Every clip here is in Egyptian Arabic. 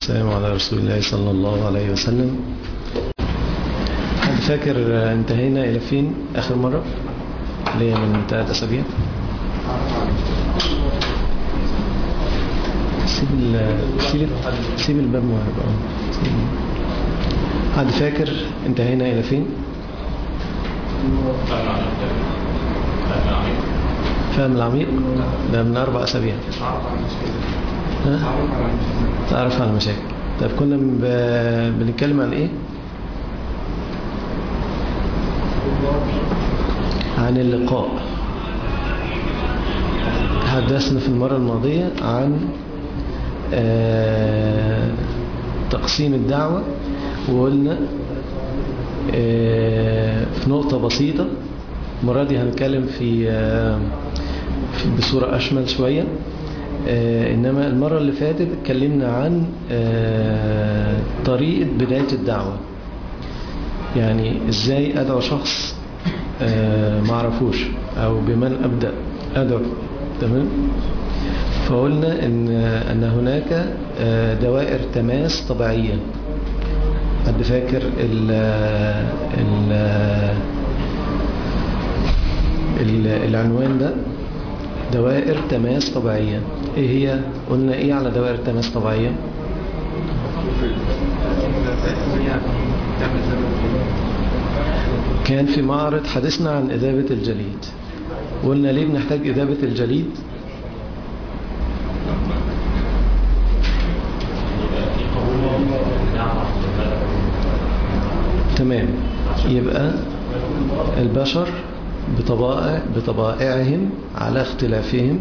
والسلام على رسول الله صلى الله عليه وسلم حد فاكر انتهينا إلى فين آخر مرة اللي هي من ثلاث أسابيع سيب ال- سيب سيب الباب مهرب اه سيب. حد فاكر انتهينا إلى فين فهم العميق ده من أربع أسابيع ها؟ تعرف على المشاكل طيب كنا ب- بنتكلم عن ايه عن اللقاء تحدثنا في المرة الماضية عن آه، تقسيم الدعوة وقلنا آه، في نقطة بسيطة المرة دي هنتكلم في آه، في- بصورة أشمل شوية آه، إنما المرة اللي فاتت اتكلمنا عن آه، طريقة بداية الدعوة يعني إزاي أدعو شخص آه، معرفوش أو بمن أبدأ أدعو تمام فقلنا إن, أن هناك آه، دوائر تماس طبيعية حد فاكر ال ال ال العنوان ده دوائر تماس طبيعية ايه هي قلنا ايه على دوائر تماس طبيعية كان في معرض حدثنا عن إذابة الجليد قلنا ليه بنحتاج إذابة الجليد تمام يبقى البشر بطبائع بطبائعهم على اختلافهم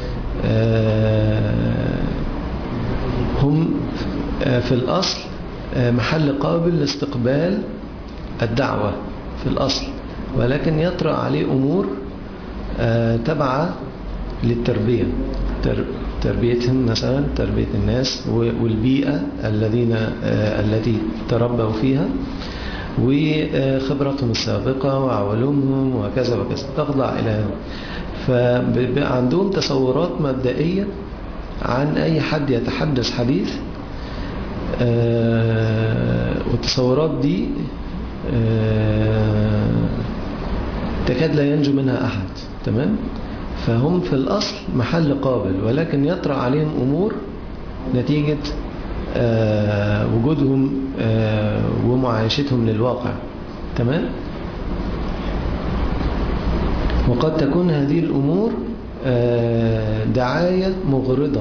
آه، هم آه، في الأصل آه، محل قابل لاستقبال الدعوة في الأصل ولكن يطرأ عليه أمور آه، تبع للتربية تر- تربيتهم مثلا تربية الناس و- والبيئة الذين آه، التي تربوا فيها وخبرتهم السابقة وعلومهم وكذا وكذا تخضع إلى هذا فبقى عندهم تصورات مبدئية عن أي حد يتحدث حديث آه، والتصورات دي آه، تكاد لا ينجو منها أحد تمام فهم في الأصل محل قابل ولكن يطرأ عليهم أمور نتيجة آه، وجودهم آه، ومعايشتهم للواقع تمام وقد تكون هذه الأمور آه، دعاية مغرضة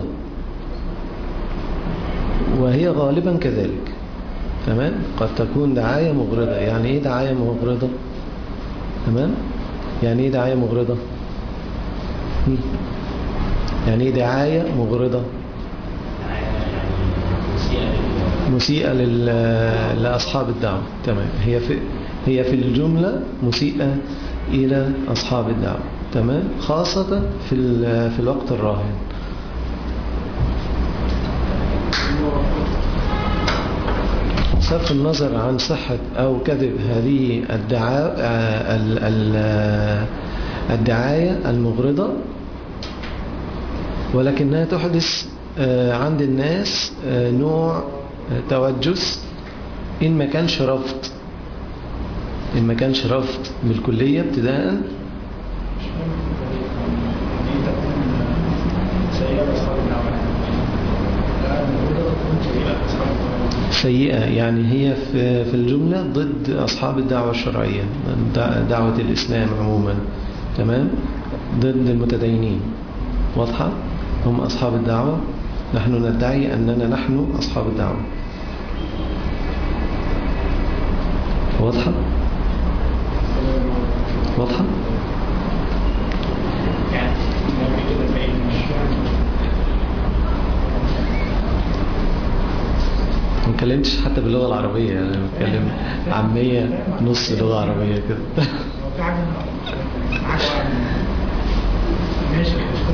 وهي غالبا كذلك تمام قد تكون دعاية مغرضة يعني ايه دعاية مغرضة تمام يعني ايه دعاية مغرضة هم. يعني ايه دعاية مغرضة مسيئة لل- لأصحاب الدعوة تمام هي في هي في الجملة مسيئة إلى أصحاب الدعوة تمام خاصة في ال- في الوقت الراهن صرف النظر عن صحة أو كذب هذه الدعاء ال- ال- الدعاية المغرضة ولكنها تحدث آه، عند الناس آه، نوع آه، توجس إن ما كانش رفض إن ما كانش رفض بالكلية ابتداء سيئة يعني هي في في الجملة ضد أصحاب الدعوة الشرعية دع- دعوة الإسلام عموما تمام ضد المتدينين واضحة هم أصحاب الدعوة نحن ندعي أننا نحن أصحاب الدعوة واضحة واضحة ما اتكلمتش حتى باللغة العربية يعني بتكلم عامية نص لغة عربية كده في حاجة عكس ماشي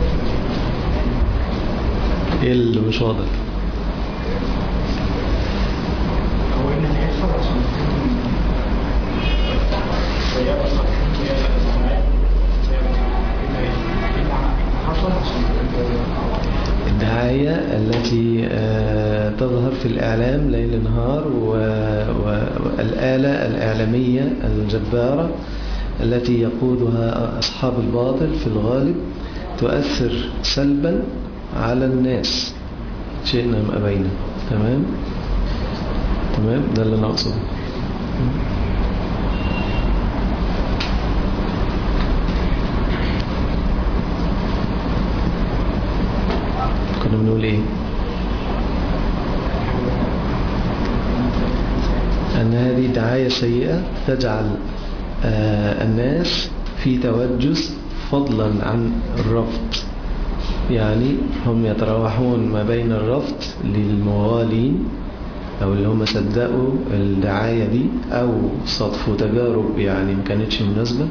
ايه اللي مش واضح هو ان هيحصل عشان سيارة حصل عشان الدعاية التي آه، تظهر بتظهر في الإعلام ليل نهار والآلة الإعلامية الجبارة التي يقودها أصحاب الباطل في الغالب تؤثر سلبا على الناس شئنا أم أبينا تمام تمام ده اللي أنا أقصده كنا بنقول ايه ان هذه دعاية سيئة تجعل آه الناس في توجس فضلا عن الرفض يعني هم يتراوحون ما بين الرفض للموالين او اللي هم صدقوا الدعاية دي او صدفوا تجارب يعني ما كانتش مناسبة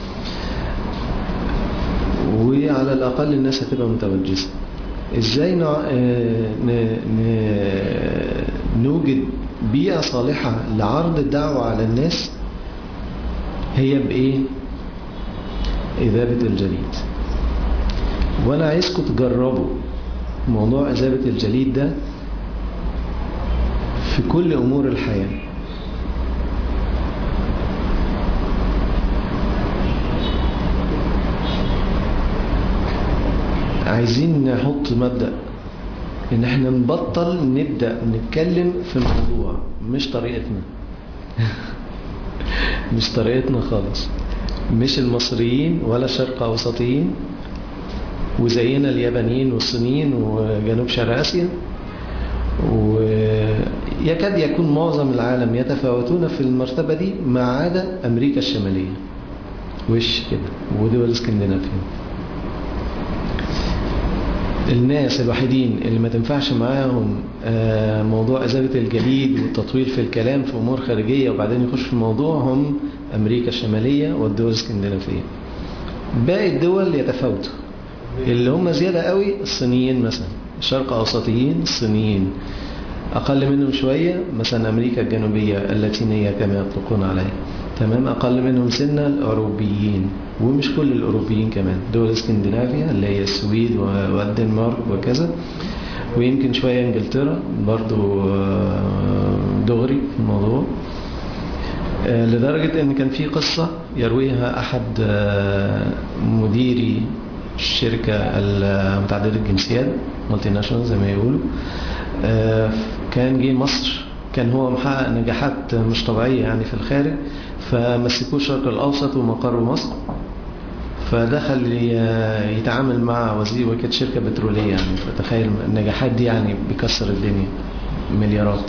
وعلى الاقل الناس هتبقى متوجسه ازاي نع... ن... ن... نوجد بيئة صالحة لعرض الدعوة على الناس هي بإيه إذابة الجليد وأنا عايزكم تجربوا موضوع إذابة الجليد ده في كل أمور الحياة عايزين نحط مبدأ ان احنا نبطل نبدأ نتكلم في الموضوع مش طريقتنا مش طريقتنا خالص مش المصريين ولا الشرق اوسطيين وزينا اليابانيين والصينيين وجنوب شرق اسيا ويكاد يكون معظم العالم يتفاوتون في المرتبة دي ما عدا امريكا الشمالية وش كده ودول اسكندنافيا الناس الوحيدين اللي ما تنفعش معاهم موضوع إزالة الجليد والتطويل في الكلام في أمور خارجية وبعدين يخش في الموضوع هم أمريكا الشمالية والدول الاسكندنافية باقي الدول يتفاوتوا اللي هم زيادة قوي الصينيين مثلا الشرق أوسطيين الصينيين أقل منهم شوية مثلا أمريكا الجنوبية اللاتينية كما يطلقون عليها تمام أقل منهم سنة الأوروبيين ومش كل الأوروبيين كمان دول اسكندنافيا اللي هي السويد والدنمارك وكذا ويمكن شوية انجلترا برضو دغري في الموضوع لدرجة ان كان في قصة يرويها احد مديري الشركة المتعددة الجنسيات مالتي ناشونال زي ما يقولوا كان جه مصر كان هو محقق نجاحات مش طبيعية يعني في الخارج فمسكوه الشرق الأوسط ومقر مصر فدخل يتعامل مع وزير وكانت شركة بترولية يعني فتخيل النجاحات دي يعني بيكسر الدنيا مليارات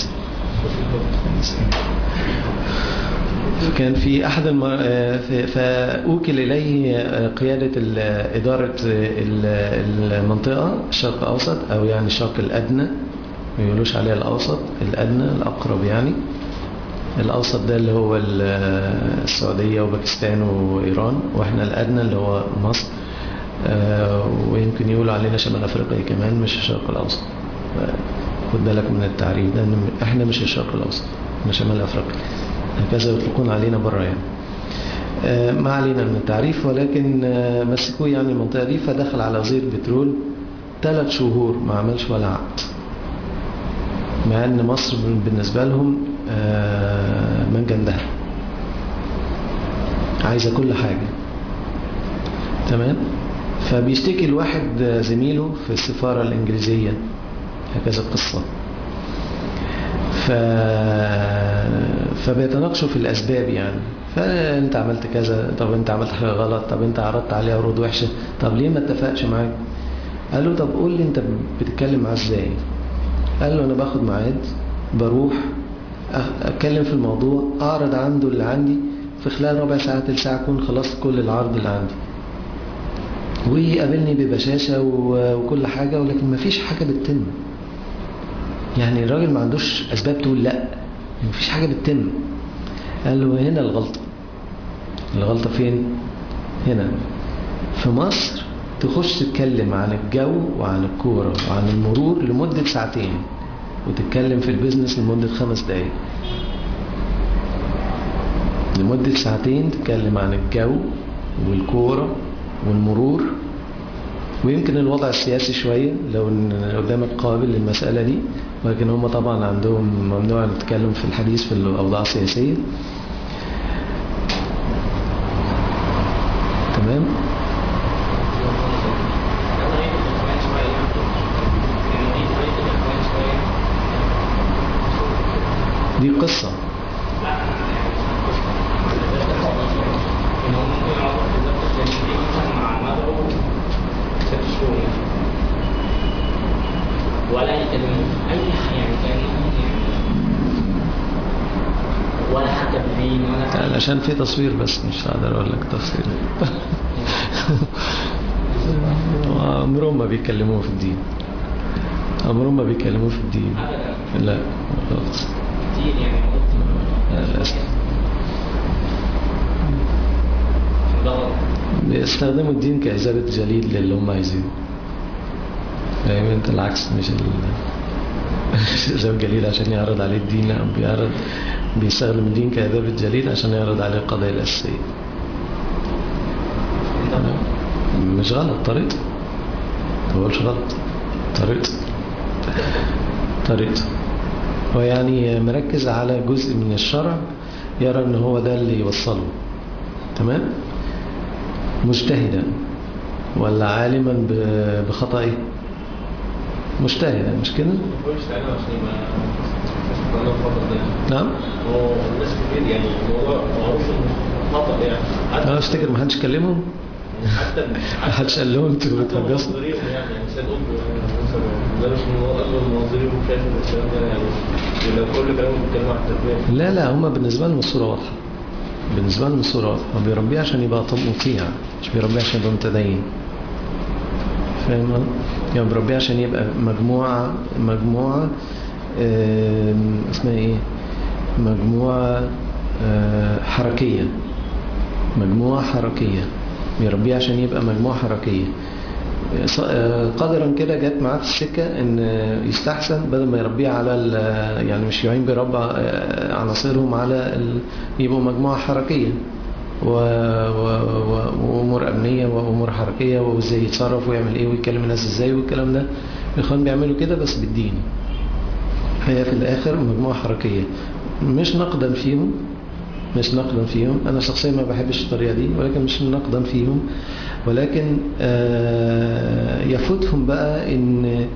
كان في أحد المر... فأوكل إليه قيادة إدارة المنطقة الشرق الأوسط أو يعني الشرق الأدنى ما يقولوش عليها الأوسط الأدنى الأقرب يعني الأوسط ده اللي هو السعودية وباكستان وإيران وإحنا الأدنى اللي هو مصر ويمكن يقولوا علينا شمال أفريقيا كمان مش الشرق الأوسط خد بالك من التعريف ده إحنا مش الشرق الأوسط إحنا شمال أفريقيا هكذا يطلقون علينا بره يعني ما علينا من التعريف ولكن مسكوه يعني المنطقة دي فدخل على وزير البترول ثلاث شهور ما عملش ولا عقد مع ان مصر بالنسبة لهم منجم دهب عايزة كل حاجة تمام فبيشتكي الواحد زميله في السفارة الإنجليزية هكذا القصة ف... فبيتناقشوا في الأسباب يعني فأنت عملت كذا طب أنت عملت حاجة غلط طب أنت عرضت عليه عروض وحشة طب ليه ما اتفقش معاك قال له طب قول لي أنت بتتكلم معاه إزاي قال له أنا باخد ميعاد بروح أتكلم في الموضوع أعرض عنده اللي عندي في خلال ربع ساعة تلت ساعة أكون خلصت كل العرض اللي عندي ويقابلني ببشاشة وكل حاجة ولكن ما فيش حاجة بتتم يعني الراجل ما عندوش أسباب تقول لا ما فيش حاجة بتتم قال له هنا الغلطة الغلطة فين هنا في مصر تخش تتكلم عن الجو وعن الكورة وعن المرور لمدة ساعتين وتتكلم في البيزنس لمدة خمس دقايق لمدة ساعتين تتكلم عن الجو والكورة والمرور ويمكن الوضع السياسي شوية لو ان قدامك قابل للمسألة دي ولكن هم طبعا عندهم ممنوع نتكلم في الحديث في الأوضاع السياسية تمام دي قصة ولا يكلمون اي حاجه يعني كانهم يعني ولا حتى بدين ولا حاجه علشان في تصوير بس مش هقدر اقول لك تفصيل عمرهم ما بيتكلموا في الدين عمرهم ما بيتكلموا في الدين ابدا لا خالص دين يعني لا، للأسف غلط بيستخدموا الدين كإزالة جليد للي هم عايزينه فاهم انت العكس مش ال مش إزالة جليد عشان يعرض عليه الدين لا بيعرض بيستخدم الدين كإزالة جليد عشان يعرض عليه القضايا الأساسية مش غلط طريقته ما بقولش غلط طريقته طريقته هو يعني مركز على جزء من الشرع يرى ان هو ده اللي يوصله تمام مجتهدا ولا عالما ب- بخطئه مجتهدا مش كده مش تعالى عشان يبقى انا الخطأ ده نعم هو الناس كتير يعني الموضوع معروف انه خطأ يعني حتى انا افتكر ما حدش كلمهم حتى ما حدش قال لهم انتوا بتهجصوا مناظريهم يعني يعني سيد قطب مثلا ده مش من اغلب المناظرين شايف ان الكلام ده يعني يبقى كل كلامه بيتكلم عن التربيه لا لا هما بالنسبة لهم الصورة واضحة بالنسبة لهم الصورة واضحة هو بيربيه عشان يبقى طب مطيع مش بيربيه عشان يبقى متدين فاهم قصدي؟ يعني بيربيه عشان يبقى مجموعة مجموعة آم، اسمها ايه مجموعة آه، حركية مجموعة حركية بيربيه عشان يبقى مجموعة حركية ص- آه، قدرا كده جت معاه في السكة ان آه، يستحسن بدل ما يربيه على ال- يعني مش يعين بيربى آه، عناصرهم على ال- يبقوا مجموعة حركية و- و- و- وامور امنيه وامور حركيه وازاي يتصرف ويعمل ايه ويكلم الناس ازاي والكلام ده الاخوان بيعملوا كده بس بالدين هي في الاخر مجموعه حركيه مش نقدا فيهم مش نقدا فيهم انا شخصيا ما بحبش الطريقه دي ولكن مش نقدا فيهم ولكن آه، يفوتهم بقى ان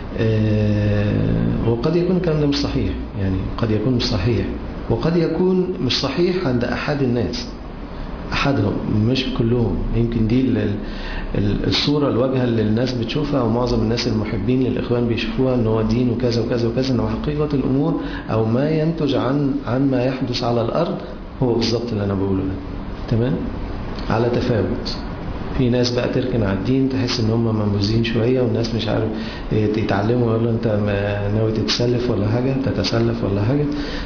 آه، وقد يكون الكلام ده مش صحيح يعني قد يكون مش صحيح وقد يكون مش صحيح عند احد الناس احدهم مش كلهم يمكن دي ال- ال- الصورة الواجهة اللي الناس بتشوفها ومعظم الناس المحبين للإخوان بيشوفوها ان هو دين وكذا وكذا وكذا انه حقيقة الأمور أو ما ينتج عن عن ما يحدث على الأرض هو بالظبط اللي أنا بقوله ده تمام على تفاوت في ناس بقى تركن على الدين تحس ان هم منبوذين شوية والناس مش عارف يتعلموا يقولوا انت ما- ناوي تتسلف ولا حاجة تتسلف ولا حاجة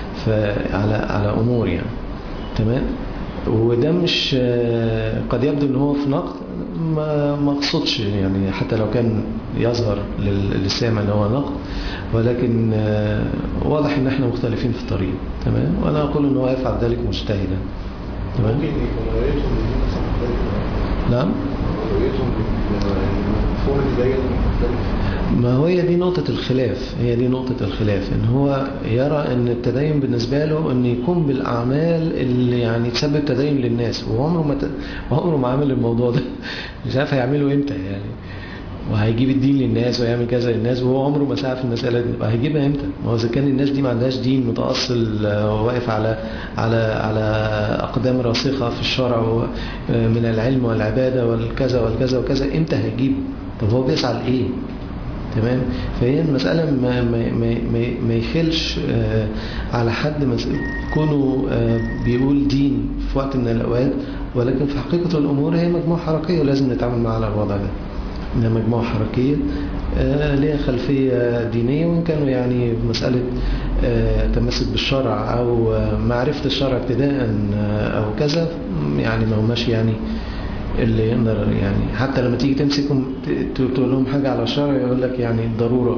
فعلى على امور يعني تمام وده مش آه، قد يبدو ان هو في نقد ما ما اقصدش يعني حتى لو كان يظهر لل- للسامع ان هو نقد ولكن آه، واضح ان احنا مختلفين في الطريق تمام وانا اقول ان هو يفعل ذلك مجتهدا تمام ممكن يكون رؤيتهم للدين مثلا مختلفة نعم رؤيتهم المفهوم التدين مختلف ما هي دي نقطة الخلاف هي دي نقطة الخلاف ان هو يرى ان التدين بالنسبة له ان يقوم بالاعمال اللي يعني تسبب تدين للناس وعمره ما ت... وعمره ما عمل الموضوع ده مش عارف هيعمله امتى يعني وهيجيب الدين للناس ويعمل كذا للناس وهو عمره ما سعى في المسألة دي وهيجيبها امتى ما هو اذا كان الناس دي ما عندهاش دين متأصل آه، واقف على على على اقدام راسخة في الشرع و- آه، من العلم والعبادة والكذا والكذا وكذا امتى هيجيبه طب هو بيسعى لايه تمام فهي المسألة ما, ما, ما, ما, ما يخلش آه، على حد مس- كونه آه، بيقول دين في وقت من الأوقات ولكن في حقيقة الأمور هي مجموعة حركية ولازم نتعامل معها على الوضع ده إنها مجموعة حركية آه، ليها خلفية دينية وإن كانوا يعني في مسألة آه، تمسك بالشرع أو آه، معرفة الشرع ابتداء آه، أو كذا يعني ما هماش يعني اللي يقدر يعني حتى لما تيجي تمسكهم ت- تقول لهم حاجة على الشرع يقول لك يعني الضرورة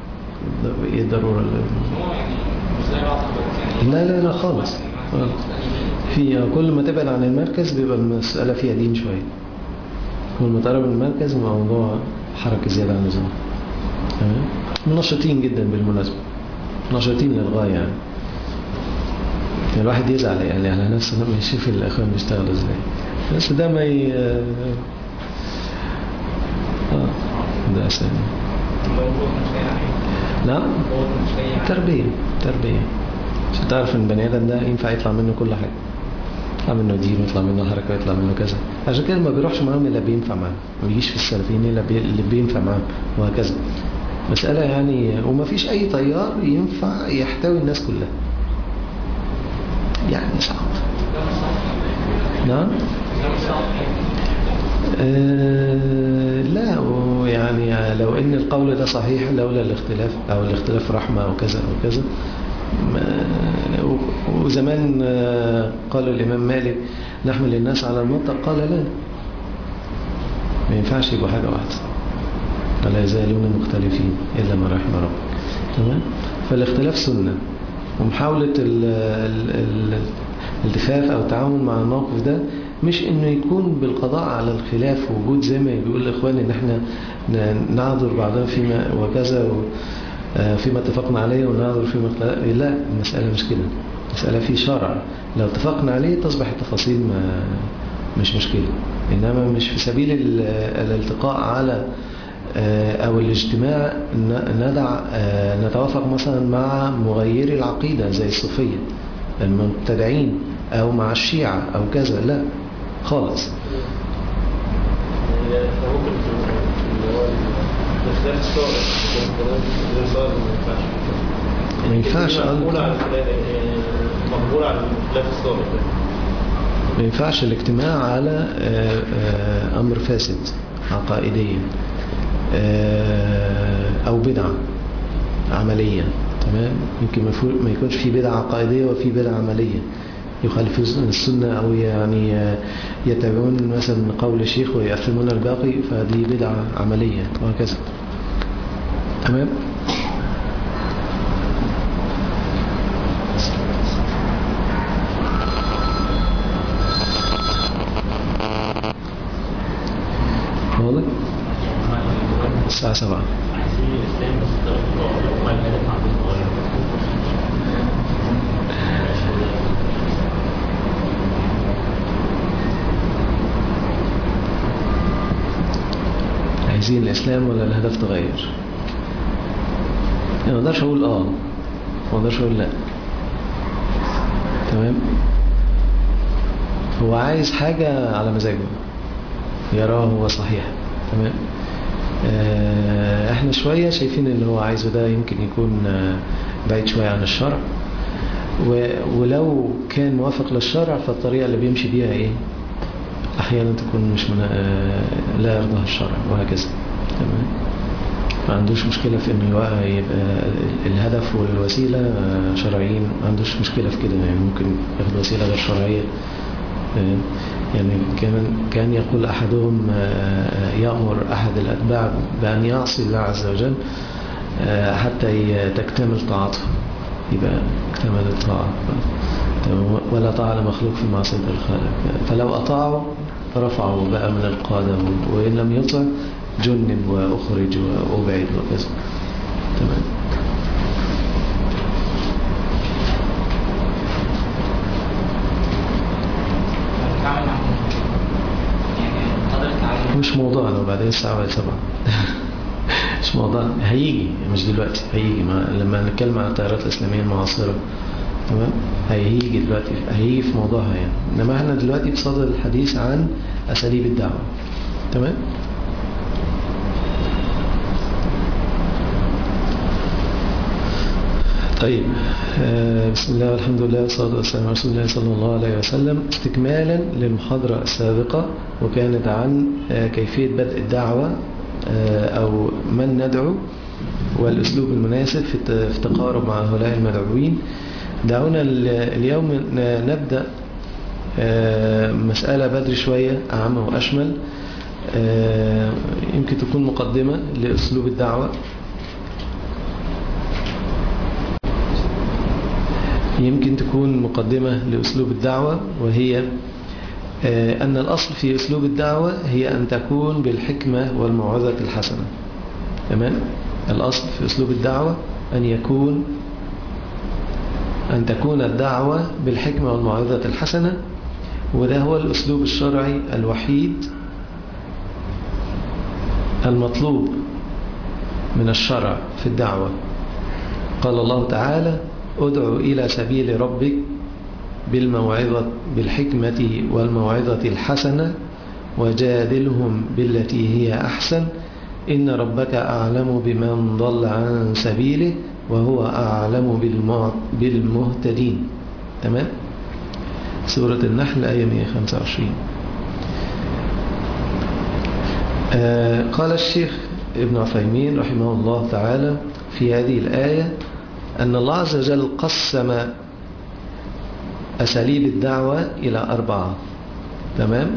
ايه الضرورة اللي- هو يعني مش زي بعض خالص يعني لا لا لا خالص خالص. في كل ما تبعد عن المركز بيبقى المسألة فيها دين شوية كل ما تقرب من المركز الموضوع حركة زيادة عن اللزوم تمام منشطين جدا بالمناسبة نشطين للغاية يعني يعني الواحد يزعل يعني على نفسه لما يشوف الأخوان بيشتغلوا ازاي بس ده ما ي... اه ده أسهل موجود مش لاقي عليه نعم موجود مش لاقي عليه تربية تربية عشان تعرف ان البني ادم ده ينفع يطلع منه كل حاجة يطلع منه دين ويطلع منه حركة ويطلع منه كذا عشان كده ما بيروحش معاهم الا بينفع معاهم ما بيجيش في السلفيين الا بي... اللي بينفع معاهم وهكذا مسألة يعني وما فيش اي طيار ينفع يحتوي الناس كلها يعني صعب نعم آه لا يعني لو ان القول ده صحيح لولا الاختلاف او الاختلاف رحمة او كذا او كذا ما- وزمان آه، قال الامام مالك نحمل الناس على المنطق قال لا ما ينفعش يبقوا حاجة واحدة ولا يزالون مختلفين إلا ما رحم ربك تمام فالاختلاف سنة ومحاولة ال- ال- ال- الالتفاف أو التعامل مع الموقف ده مش انه يكون بالقضاء على الخلاف وجود زي ما بيقول الاخوان ان احنا ن- نعذر بعضنا فيما وكذا و آه، فيما اتفقنا عليه ونعذر فيما اختلف لا المسألة مش كده المسألة في شرع لو اتفقنا عليه تصبح التفاصيل ما مش مشكلة إنما مش في سبيل ال- الالتقاء على آه، أو الاجتماع ن- ندع آه، نتوافق مثلا مع مغيري العقيدة زي الصوفية المبتدعين أو مع الشيعة أو كذا لا خالص يعني احنا ممكن في اللي هو الاختلاف الصالح غير صالح ما ينفعش ما ينفعش مقبول أقول- على الخلاف مقبول على الاختلاف الصالح ده ما ينفعش الاجتماع على آه، آه، أمر فاسد عقائديا آه، أو بدعة عملية تمام يمكن ما يفو- ما يكونش في بدعة عقائدية وفي بدعة عملية يخالفون السنة أو يعني آه، يتبعون مثلا قول الشيخ ويأثمون الباقي فدي بدعة عملية وهكذا تمام واضح الساعة سبعة عايزين الاسلام بس هو الهدف عندهم صغير عايزين الإسلام ولا الهدف تغير ما اقدرش أقول آه ما اقدرش أقول لا تمام هو عايز حاجة على مزاجه يراه هو صحيح تمام آه، احنا شوية شايفين اللي هو عايزه ده يمكن يكون آه، بعيد شوية عن الشرع و- ولو كان موافق للشرع فالطريقة اللي بيمشي بيها ايه احيانا تكون مش من آه، لا يرضاها الشرع وهكذا تمام ما عندوش مشكلة في انه يبقى يبقى الهدف والوسيلة آه، شرعيين ما عندوش مشكلة في كده يعني ممكن ياخد وسيلة غير شرعية آه، يعني كان كان يقول أحدهم آه، يأمر أحد الأتباع بأن يعصي الله عز وجل آه، حتى ي- تكتمل طاعته يبقى اكتمل الطاعة تمام؟ ولا طاعة لمخلوق في معصية الخالق فلو أطاعوا رفعوا بقى من القادة وإن لم يطع جنب وأخرج وأبعد وكذا تمام نتعامل معهم يعني قدر التعامل مش موضوعنا وبعدين الساعة ولا سبعة مش موضوع هيجي مش دلوقتي هيجي ما لما نتكلم عن التيارات الإسلامية المعاصرة تمام هيجي دلوقتي هيجي في موضوعها يعني إنما احنا دلوقتي بصدد الحديث عن أساليب الدعوة تمام طيب آه، بسم الله والحمد لله والصلاة والسلام على رسول الله صلى الله عليه وسلم استكمالا للمحاضرة السابقة وكانت عن آه، كيفية بدء الدعوة آه، أو من ندعو والأسلوب المناسب في الت- في التقارب مع هؤلاء المدعوين دعونا ال- اليوم ن- نبدأ آه، مسألة بدري شوية أعم وأشمل آه، يمكن تكون مقدمة لأسلوب الدعوة يمكن تكون مقدمة لأسلوب الدعوة وهي آه، أن الأصل في أسلوب الدعوة هي أن تكون بالحكمة والموعظة الحسنة تمام الأصل في أسلوب الدعوة أن يكون أن تكون الدعوة بالحكمة والموعظة الحسنة وده هو الأسلوب الشرعي الوحيد المطلوب من الشرع في الدعوة قال الله تعالى ادعو إلى سبيل ربك بالموعظة بالحكمة والموعظة الحسنة وجادلهم بالتي هي أحسن إن ربك أعلم بمن ضل عن سبيله وهو أعلم بالمع- بالمهتدين تمام سورة النحل آية 125 آه قال الشيخ ابن عثيمين رحمه الله تعالى في هذه الآية أن الله عز وجل قسم أساليب الدعوة إلى أربعة تمام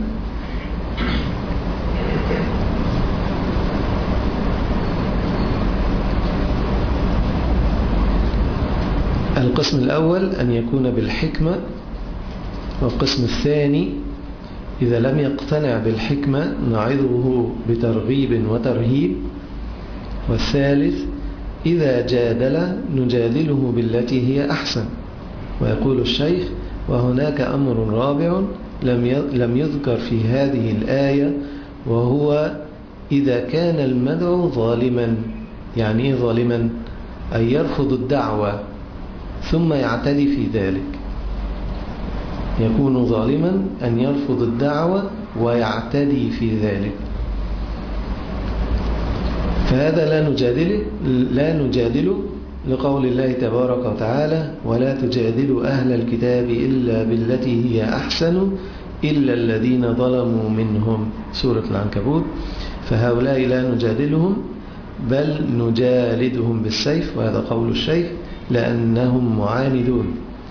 القسم الأول أن يكون بالحكمة والقسم الثاني إذا لم يقتنع بالحكمة نعظه بترغيب وترهيب والثالث إذا جادل نجادله بالتي هي أحسن ويقول الشيخ وهناك أمر رابع لم ي- لم يذكر في هذه الآية وهو إذا كان المدعو ظالما يعني إيه ظالما أي يرفض الدعوة ثم يعتدي في ذلك يكون ظالما أن يرفض الدعوة ويعتدي في ذلك فهذا لا نجادله لا نجادله لقول الله تبارك وتعالى ولا تجادلوا أهل الكتاب إلا بالتي هي أحسن إلا الذين ظلموا منهم سورة العنكبوت فهؤلاء لا نجادلهم بل نجالدهم بالسيف وهذا قول الشيخ لأنهم معاندون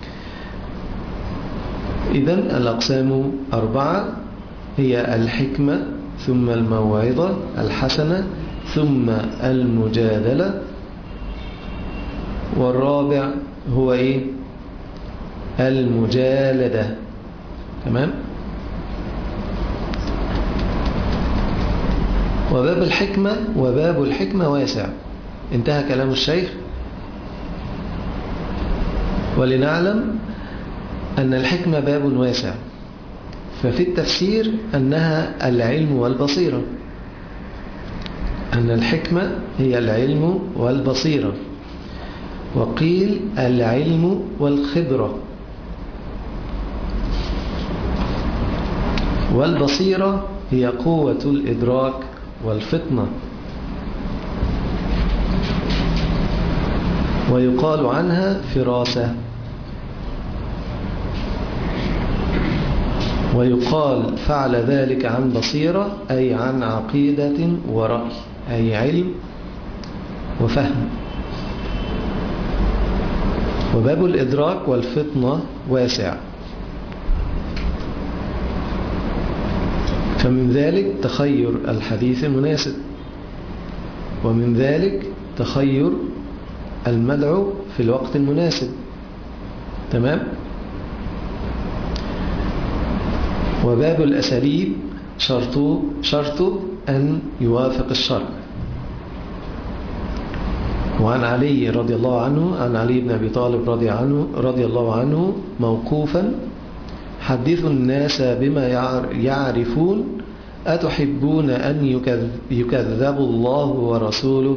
إذا الأقسام أربعة هي الحكمة ثم الموعظة الحسنة ثم المجادلة والرابع هو إيه المجالدة تمام وباب الحكمة وباب الحكمة واسع انتهى كلام الشيخ ولنعلم أن الحكمة باب واسع ففي التفسير أنها العلم والبصيرة أن الحكمة هي العلم والبصيرة وقيل العلم والخبرة والبصيرة هي قوة الإدراك والفطنة ويقال عنها فراسة ويقال فعل ذلك عن بصيرة أي عن عقيدة ورأي أي علم وفهم وباب الإدراك والفطنة واسع فمن ذلك تخير الحديث المناسب ومن ذلك تخير المدعو في الوقت المناسب تمام وباب الأساليب شرط شرط أن يوافق الشرع وعن علي رضي الله عنه عن علي بن أبي طالب رضي, عنه رضي الله عنه موقوفا حدثوا الناس بما يعرفون أتحبون أن يكذبوا الله ورسوله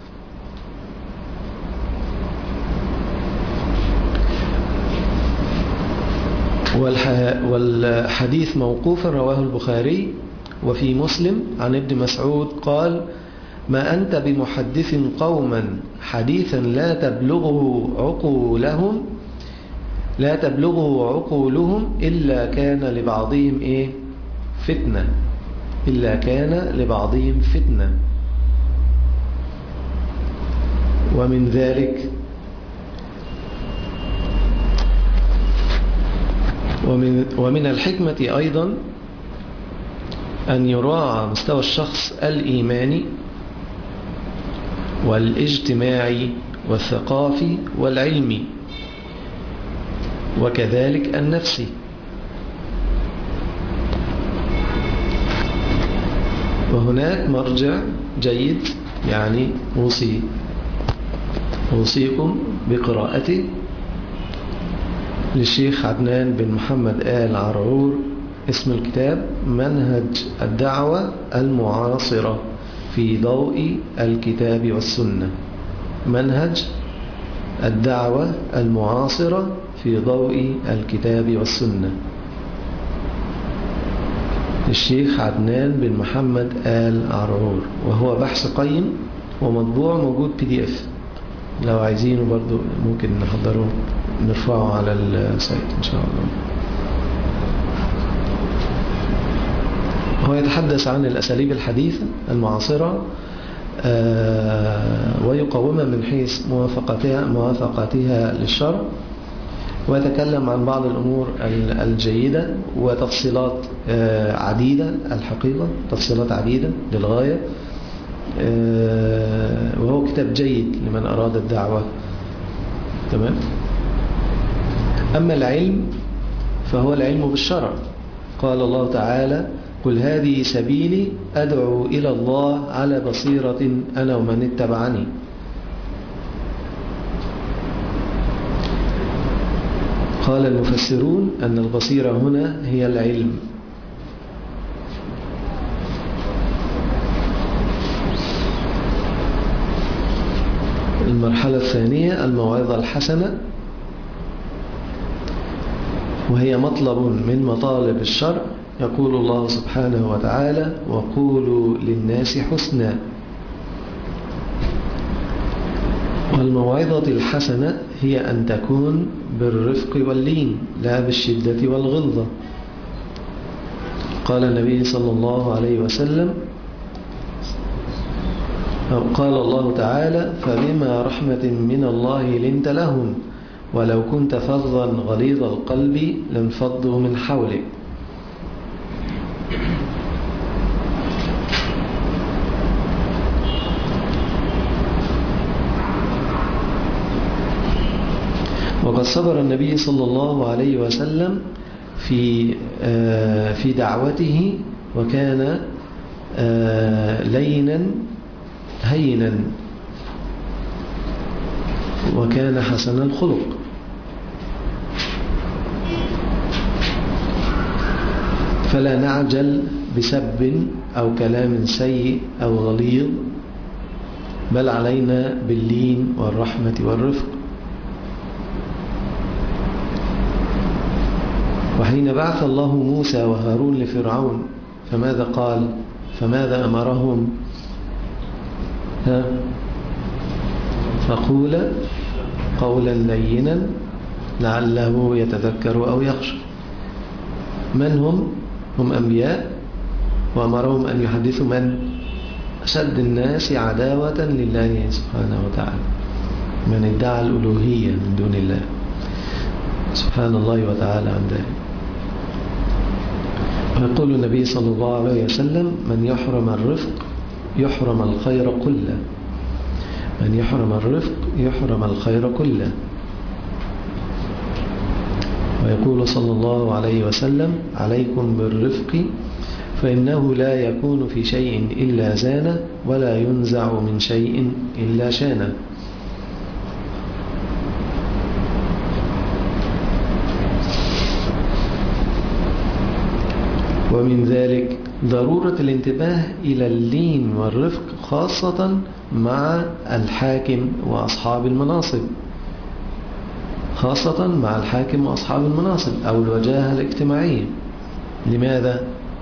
والحديث موقوفا رواه البخاري وفي مسلم عن ابن مسعود قال ما أنت بمحدث قوما حديثا لا تبلغه عقولهم لا تبلغه عقولهم إلا كان لبعضهم إيه فتنة إلا كان لبعضهم فتنة ومن ذلك ومن, ومن الحكمة أيضا أن يراعى مستوى الشخص الإيماني والاجتماعي والثقافي والعلمي وكذلك النفسي وهناك مرجع جيد يعني أوصي أوصيكم بقراءته للشيخ عدنان بن محمد آل عرعور اسم الكتاب منهج الدعوة المعاصرة في ضوء الكتاب والسنة منهج الدعوة المعاصرة في ضوء الكتاب والسنة للشيخ عدنان بن محمد آل عرعور وهو بحث قيم ومطبوع موجود بي دي اف لو عايزينه برضو ممكن نحضره نرفعه على السايت ان شاء الله هو يتحدث عن الأساليب الحديثة المعاصرة آه، ويقومها من حيث موافقتها, موافقتها للشرع ويتكلم عن بعض الأمور ال- الجيدة وتفصيلات آه، عديدة الحقيقة تفصيلات عديدة للغاية آه، وهو كتاب جيد لمن أراد الدعوة تمام أما العلم فهو العلم بالشرع قال الله تعالى قل هذه سبيلي أدعو إلى الله على بصيرة أنا ومن اتبعني قال المفسرون أن البصيرة هنا هي العلم المرحلة الثانية الموعظة الحسنة وهي مطلب من مطالب الشرع يقول الله سبحانه وتعالى وقولوا للناس حسنا والموعظة الحسنة هي أن تكون بالرفق واللين لا بالشدة والغلظة قال النبي صلى الله عليه وسلم أو قال الله تعالى فبما رحمة من الله لنت لهم ولو كنت فظا غليظ القلب لانفضوا من حولك وقد صبر النبي صلى الله عليه وسلم في آه، في دعوته وكان آه، لينا هينا وكان حسن الخلق فلا نعجل بسب أو كلام سيء أو غليظ بل علينا باللين والرحمة والرفق وحين بعث الله موسى وهارون لفرعون فماذا قال فماذا أمرهم ها فقول قولا لينا لعله يتذكر أو يخشى من هم هم أنبياء وأمرهم أن يحدثوا من أشد الناس عداوة لله سبحانه وتعالى من ادعى الألوهية من دون الله سبحان الله وتعالى عن ذلك ويقول النبي صلى الله عليه وسلم من يحرم الرفق يحرم الخير كله من يحرم الرفق يحرم الخير كله ويقول صلى الله عليه وسلم عليكم بالرفق فإنه لا يكون في شيء إلا زانه ولا ينزع من شيء إلا شانه ومن ذلك ضرورة الانتباه إلى اللين والرفق خاصة مع الحاكم وأصحاب المناصب خاصة مع الحاكم وأصحاب المناصب أو الوجاهة الاجتماعية لماذا؟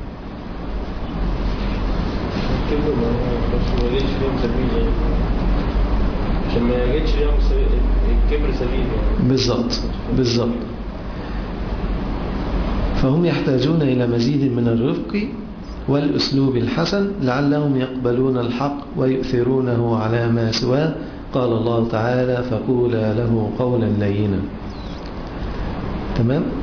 كله ما بس ما جيتش فيهم سبيل يعني عشان ما جيتش فيهم سبيل الكبر سبيل يعني بالضبط بالضبط فهم يحتاجون إلى مزيد من الرفق والأسلوب الحسن لعلهم يقبلون الحق ويؤثرونه على ما سواه قال الله تعالى فقولا له قولا لينا تمام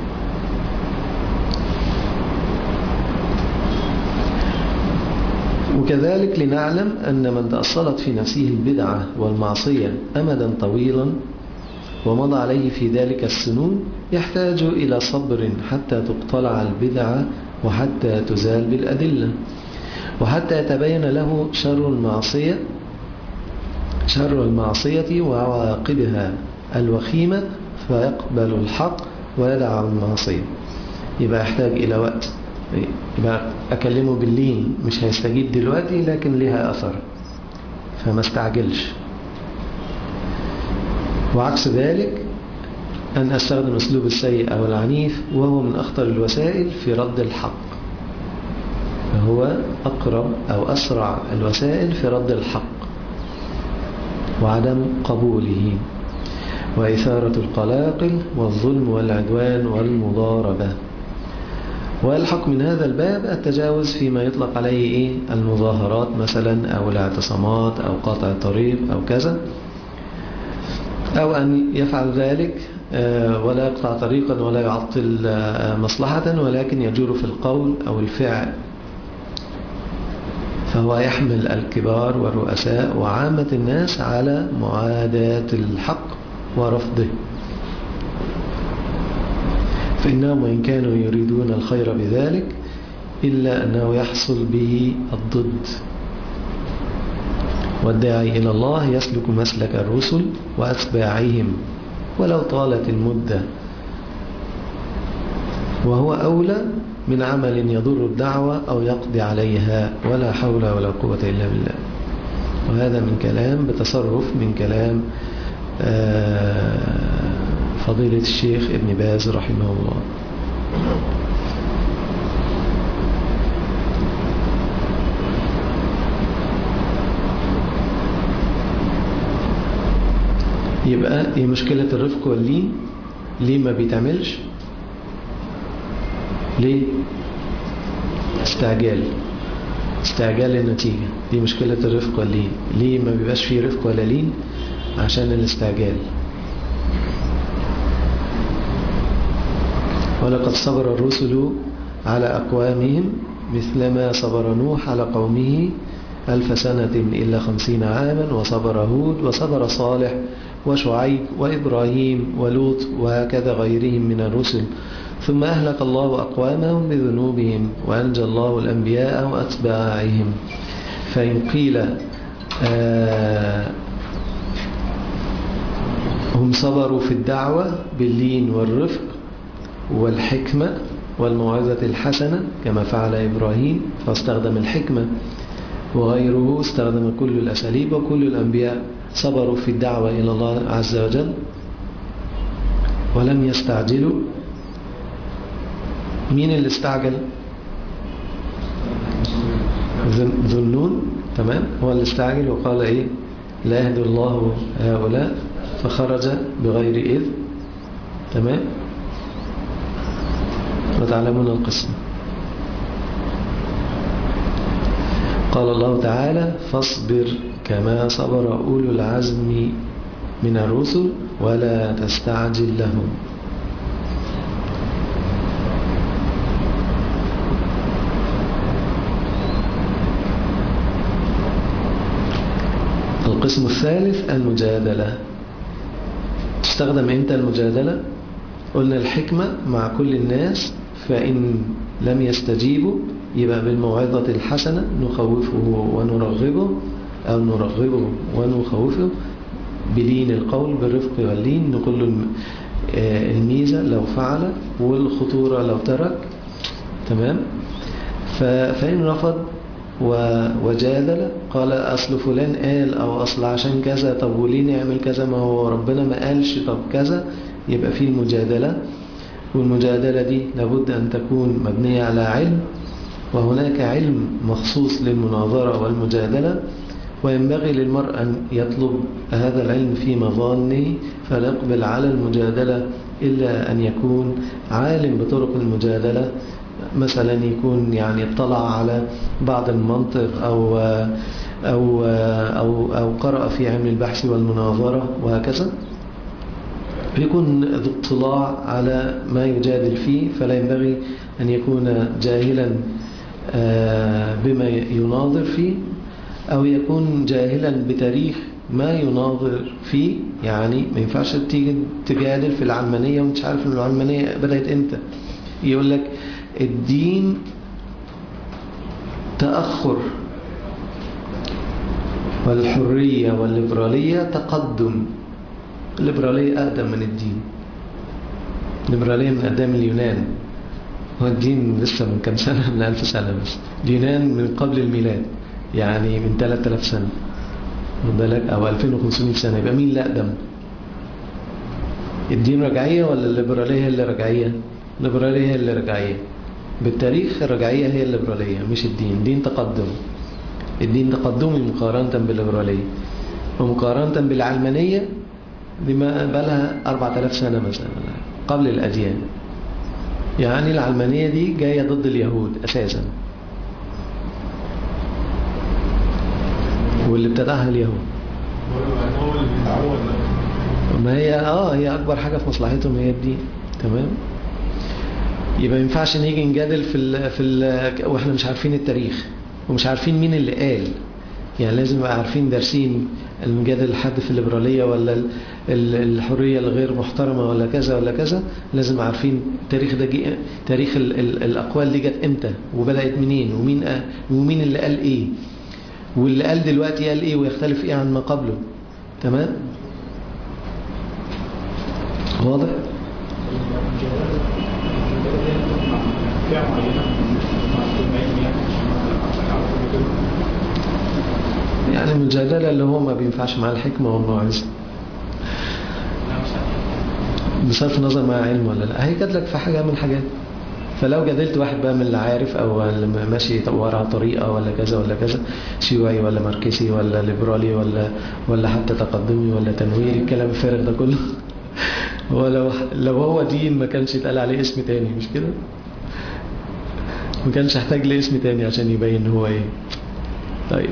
وكذلك لنعلم أن من تأصلت في نفسه البدعة والمعصية أمدا طويلا ومضى عليه في ذلك السنون يحتاج إلى صبر حتى تقتلع البدعة وحتى تزال بالأدلة وحتى يتبين له شر المعصية شر المعصية وعواقبها الوخيمة فيقبل الحق ويدع المعصية يبقى يحتاج إلى وقت يبقى أكلمه باللين مش هيستجيب دلوقتي لكن لها أثر فما استعجلش وعكس ذلك أن أستخدم أسلوب السيء أو العنيف وهو من أخطر الوسائل في رد الحق فهو أقرب أو أسرع الوسائل في رد الحق وعدم قبوله وإثارة القلاقل والظلم والعدوان والمضاربة ويلحق من هذا الباب التجاوز فيما يطلق عليه إيه؟ المظاهرات مثلا أو الاعتصامات أو قطع الطريق أو كذا أو أن يفعل ذلك ولا يقطع طريقا ولا يعطل مصلحة ولكن يجور في القول أو الفعل فهو يحمل الكبار والرؤساء وعامة الناس على معاداة الحق ورفضه فإنهم وإن كانوا يريدون الخير بذلك إلا أنه يحصل به الضد والداعي إلى الله يسلك مسلك الرسل وأتباعهم ولو طالت المدة وهو أولى من عمل يضر الدعوة أو يقضي عليها ولا حول ولا قوة إلا بالله وهذا من كلام بتصرف من كلام فضيلة الشيخ ابن باز رحمه الله يبقى ايه مشكلة الرفق واللين ليه ما بيتعملش ليه استعجال استعجال النتيجة دي مشكلة الرفق واللين ليه ما بيبقاش فيه رفق ولا لين عشان الاستعجال ولقد صبر الرسل على أقوامهم مثلما صبر نوح على قومه ألف سنة إلا خمسين عاما وصبر هود وصبر صالح وشعيب وإبراهيم ولوط وهكذا غيرهم من الرسل ثم أهلك الله أقوامهم بذنوبهم وأنجى الله الأنبياء وأتباعهم فإن قيل آه هم صبروا في الدعوة باللين والرفق والحكمة والموعظة الحسنة كما فعل إبراهيم فاستخدم الحكمة وغيره استخدم كل الأساليب وكل الأنبياء صبروا في الدعوة إلى الله عز وجل ولم يستعجلوا مين اللي استعجل ذنون تمام هو اللي استعجل وقال إيه لا يهدي الله هؤلاء فخرج بغير إذ تمام وتعلمون القسم قال الله تعالى فاصبر كما صبر أولو العزم من الرسل ولا تستعجل لهم القسم الثالث المجادلة تستخدم امتى المجادلة قلنا الحكمة مع كل الناس فإن لم يستجيبوا يبقى بالموعظة الحسنة نخوفه ونرغبه أو نرغبه ونخوفه بلين القول بالرفق واللين نقول له الميزة لو فعل والخطورة لو ترك تمام فإن رفض وجادل قال أصل فلان قال أو أصل عشان كذا طب وليه نعمل كذا ما هو ربنا ما قالش طب كذا يبقى فيه المجادلة والمجادلة دي لابد أن تكون مبنية على علم وهناك علم مخصوص للمناظرة والمجادلة وينبغي للمرء أن يطلب هذا العلم في مظانه فلا يقبل على المجادلة إلا أن يكون عالم بطرق المجادلة مثلا يكون يعني اطلع على بعض المنطق أو, أو, أو, أو قرأ في علم البحث والمناظرة وهكذا يكون ذو اطلاع على ما يجادل فيه فلا ينبغي أن يكون جاهلا بما يناظر فيه أو يكون جاهلا بتاريخ ما يناظر فيه يعني ما ينفعش تيجي تجادل في العلمانية ومش عارف العلمانية بدأت امتى يقول لك الدين تأخر والحرية والليبرالية تقدم الليبرالية أقدم من الدين الليبرالية من قدام اليونان هو الدين لسه من كم سنة من ألف سنة بس اليونان من قبل الميلاد يعني من 3000 سنة واخد بالك أو 2500 سنة يبقى مين اللي أقدم الدين رجعية ولا الليبرالية هي اللي رجعية الليبرالية هي اللي رجعية بالتاريخ الرجعية هي الليبرالية مش الدين دين تقدم الدين تقدمي مقارنة بالليبرالية ومقارنة بالعلمانية دي ما بقالها 4000 سنة مثلا قبل الأديان يعني العلمانية دي جاية ضد اليهود أساسا واللي ابتدعها اليهود هو اللي بيتعود ما هي اه هي اكبر حاجة في مصلحتهم هي الدين تمام يبقى ما ينفعش نيجي نجادل في ال في ال واحنا مش عارفين التاريخ ومش عارفين مين اللي قال يعني لازم نبقى عارفين دارسين المجادل حد في الليبرالية ولا ال- ال- الحرية الغير محترمة ولا كذا ولا كذا لازم عارفين التاريخ ده جي تاريخ ال ال الأقوال دي جت امتى وبدأت منين ومين قا- ومين اللي قال ايه واللي قال دلوقتي قال ايه ويختلف ايه عن ما قبله تمام واضح فئة معينة مستمعين يعني عشان يعرفوا كده يعني المجادلة اللي هو ما بينفعش مع الحكمة والموعظة بصرف النظر مع علم ولا لا هي جات لك في حاجة من الحاجات فلو جادلت واحد بقى من اللي عارف او اللي ماشي ورا طريقة ولا كذا ولا كذا شيوعي ولا ماركسي ولا ليبرالي ولا ولا حتى تقدمي ولا تنويري الكلام الفارغ ده كله هو لو لو هو دين ما كانش يتقال عليه اسم تاني مش كده ما كانش يحتاج لاسم تاني عشان يبين هو ايه طيب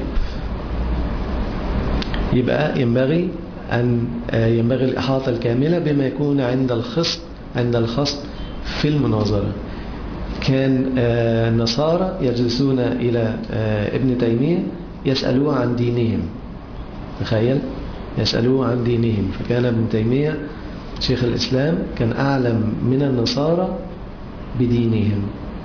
يبقى ينبغي أن آه، ينبغي الإحاطة الكاملة بما يكون عند الخصم عند الخصم في المناظرة كان آه، النصارى يجلسون إلى آه، ابن تيمية يسألوه عن دينهم تخيل يسألوه عن دينهم فكان ابن تيمية شيخ الإسلام كان أعلم من النصارى بدينهم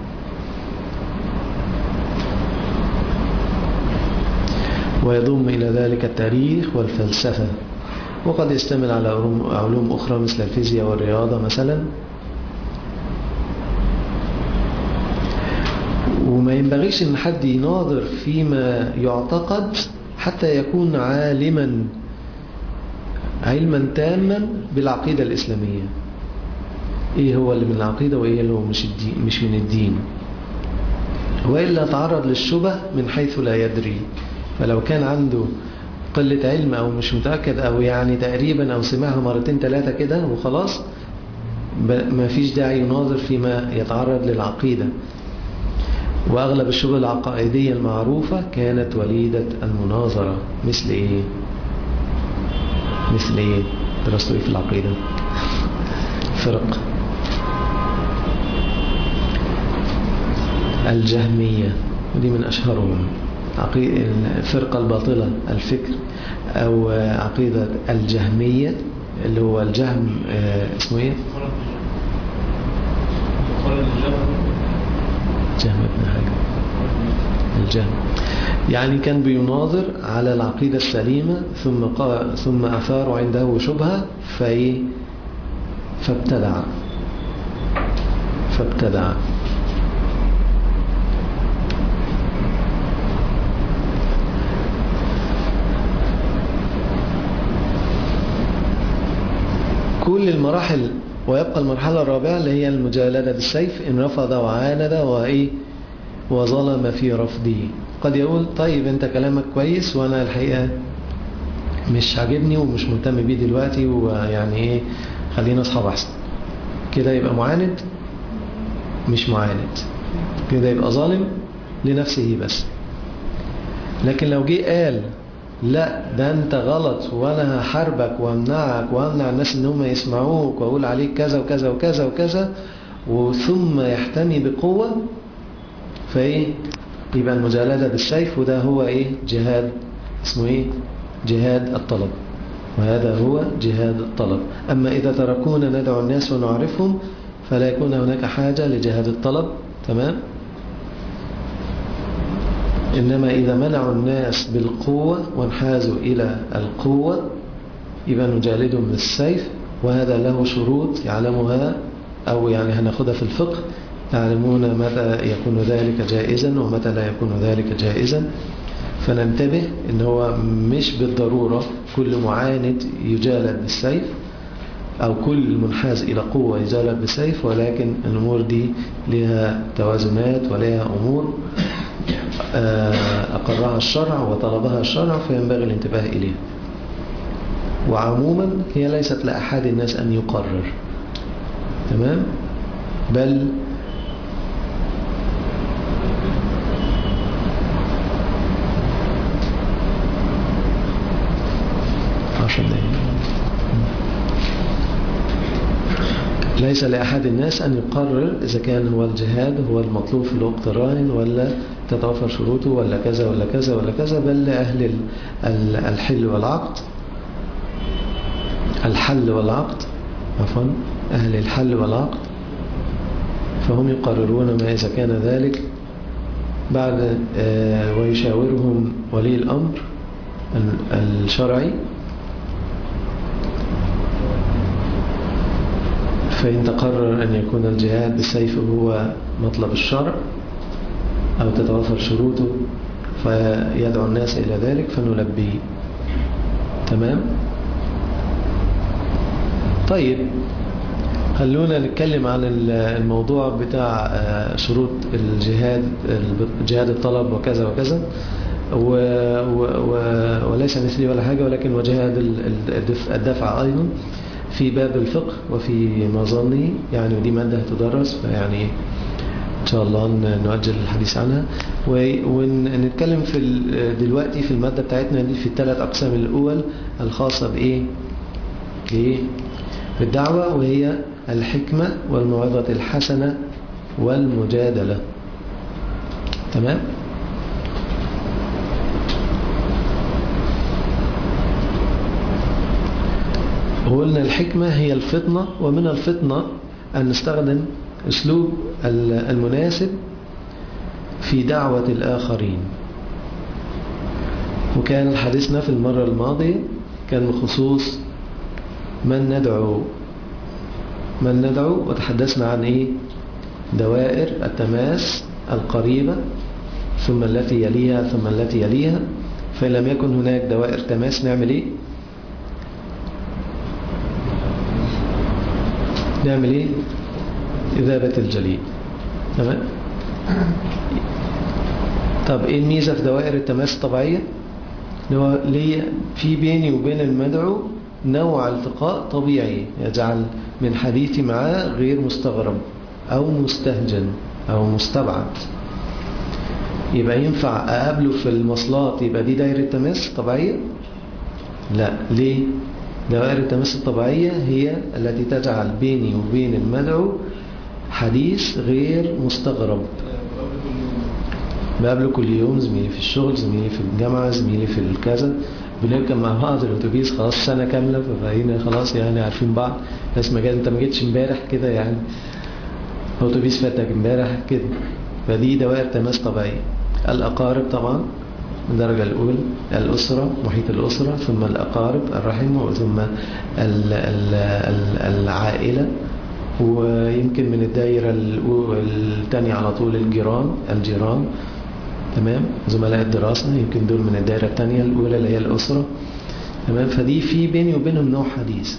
ويضم إلى ذلك التاريخ والفلسفة وقد يشتمل على علوم- علوم أخرى مثل الفيزياء والرياضة مثلا وما ينبغيش ان حد يناظر فيما يعتقد حتى يكون عالما علما تاما بالعقيدة الإسلامية ايه هو اللي من العقيدة وايه اللي هو مش, الدين مش من الدين وإلا تعرض للشبه من حيث لا يدري فلو كان عنده قلة علم أو مش متأكد أو يعني تقريبا أو سمعها مرتين ثلاثة كده وخلاص ب- ما فيش داعي يناظر فيما يتعرض للعقيدة وأغلب الشبه العقائدية المعروفة كانت وليدة المناظرة مثل إيه؟ مثل إيه؟ درستوا إيه في العقيدة؟ فرق الجهمية ودي من أشهرهم عقي- الفرقة الباطلة الفكر أو عقيدة الجهمية اللي هو الجهم آه، اسمه إيه؟ جهم ابن حاجة الجهم يعني كان بيناظر على العقيدة السليمة ثم قا... ثم أثار عنده شبهة فإيه فابتدع فابتدع كل المراحل ويبقى المرحلة الرابعة اللي هي المجالدة بالسيف إن رفض وعاند وإيه وظلم في رفضه قد يقول طيب أنت كلامك كويس وأنا الحقيقة مش عاجبني ومش مهتم بيه دلوقتي ويعني إيه خلينا أصحاب أحسن كده يبقى معاند مش معاند كده يبقى ظالم لنفسه بس لكن لو جه قال لا ده انت غلط وانا هحاربك وامنعك وامنع الناس ان هم يسمعوك واقول عليك كذا وكذا وكذا وكذا وثم يحتمي بقوة فايه يبقى المجالدة بالسيف وده هو ايه جهاد اسمه ايه جهاد الطلب وهذا هو جهاد الطلب أما إذا تركونا ندعو الناس ونعرفهم فلا يكون هناك حاجة لجهاد الطلب تمام إنما إذا منعوا الناس بالقوة وانحازوا إلى القوة يبقى نجالدهم بالسيف وهذا له شروط يعلمها أو يعني هناخدها في الفقه تعلمون متى يكون ذلك جائزا ومتى لا يكون ذلك جائزا فننتبه ان هو مش بالضرورة كل معاند يجالد بالسيف او كل منحاز الى قوة يجالد بالسيف ولكن الامور دي لها توازنات ولها امور اقرها الشرع وطلبها الشرع فينبغي الانتباه اليها وعموما هي ليست لأحد الناس أن يقرر تمام بل عشر دقيقة ليس لأحد الناس أن يقرر إذا كان هو الجهاد هو المطلوب في الوقت الراهن ولا تتوفر شروطه ولا كذا ولا كذا ولا كذا بل لأهل الحل والعقد الحل والعقد عفوا أهل الحل والعقد فهم يقررون ما إذا كان ذلك بعد ويشاورهم ولي الأمر الشرعي فإن تقرر أن يكون الجهاد بالسيف هو مطلب الشرع أو تتوفر شروطه فيدعو الناس إلى ذلك فنلبيه تمام؟ طيب خلونا نتكلم عن الموضوع بتاع شروط الجهاد جهاد الطلب وكذا وكذا و و و وليس مثلي ولا حاجة ولكن وجهاد الدفع أيضا في باب الفقه وفي مظنه يعني دي مادة تدرس فيعني إن شاء الله نؤجل الحديث عنها ونتكلم في دلوقتي في المادة بتاعتنا دي في الثلاث أقسام الأول الخاصة بإيه؟ بإيه؟ بالدعوة وهي الحكمة والموعظة الحسنة والمجادلة تمام قلنا الحكمة هي الفطنة ومن الفطنة أن نستخدم أسلوب المناسب في دعوة الآخرين وكان حديثنا في المرة الماضية كان بخصوص من ندعو من ندعو وتحدثنا عن ايه دوائر التماس القريبة ثم التي يليها ثم التي يليها فإن لم يكن هناك دوائر تماس نعمل ايه نعمل ايه إذابة الجليد تمام طب ايه الميزة في دوائر التماس الطبيعية هو ليه في بيني وبين المدعو نوع التقاء طبيعي يجعل من حديثي معاه غير مستغرب أو مستهجن أو مستبعد يبقى ينفع أقابله في المواصلات يبقى دي دائرة تماس طبيعية لا ليه دوائر التماس الطبيعية هي التي تجعل بيني وبين المدعو حديث غير مستغرب بقابله كل يوم زميلي في الشغل زميلي في الجامعة زميلي في الكذا بنركب مع بعض الاتوبيس خلاص سنة كاملة فبقينا خلاص يعني عارفين بعض ناس ما جات انت ما جيتش امبارح كده يعني اتوبيس فاتك امبارح كده فدي دوائر تماس طبيعية الأقارب طبعا الدرجة الأولى الأسرة محيط الأسرة ثم الأقارب الرحم ثم ال ال ال العائلة ويمكن من الدائرة الثانية على طول الجيران الجيران تمام زملاء الدراسة يمكن دول من الدائرة الثانية الأولى اللي هي الأسرة تمام فدي في بيني وبينهم نوع حديث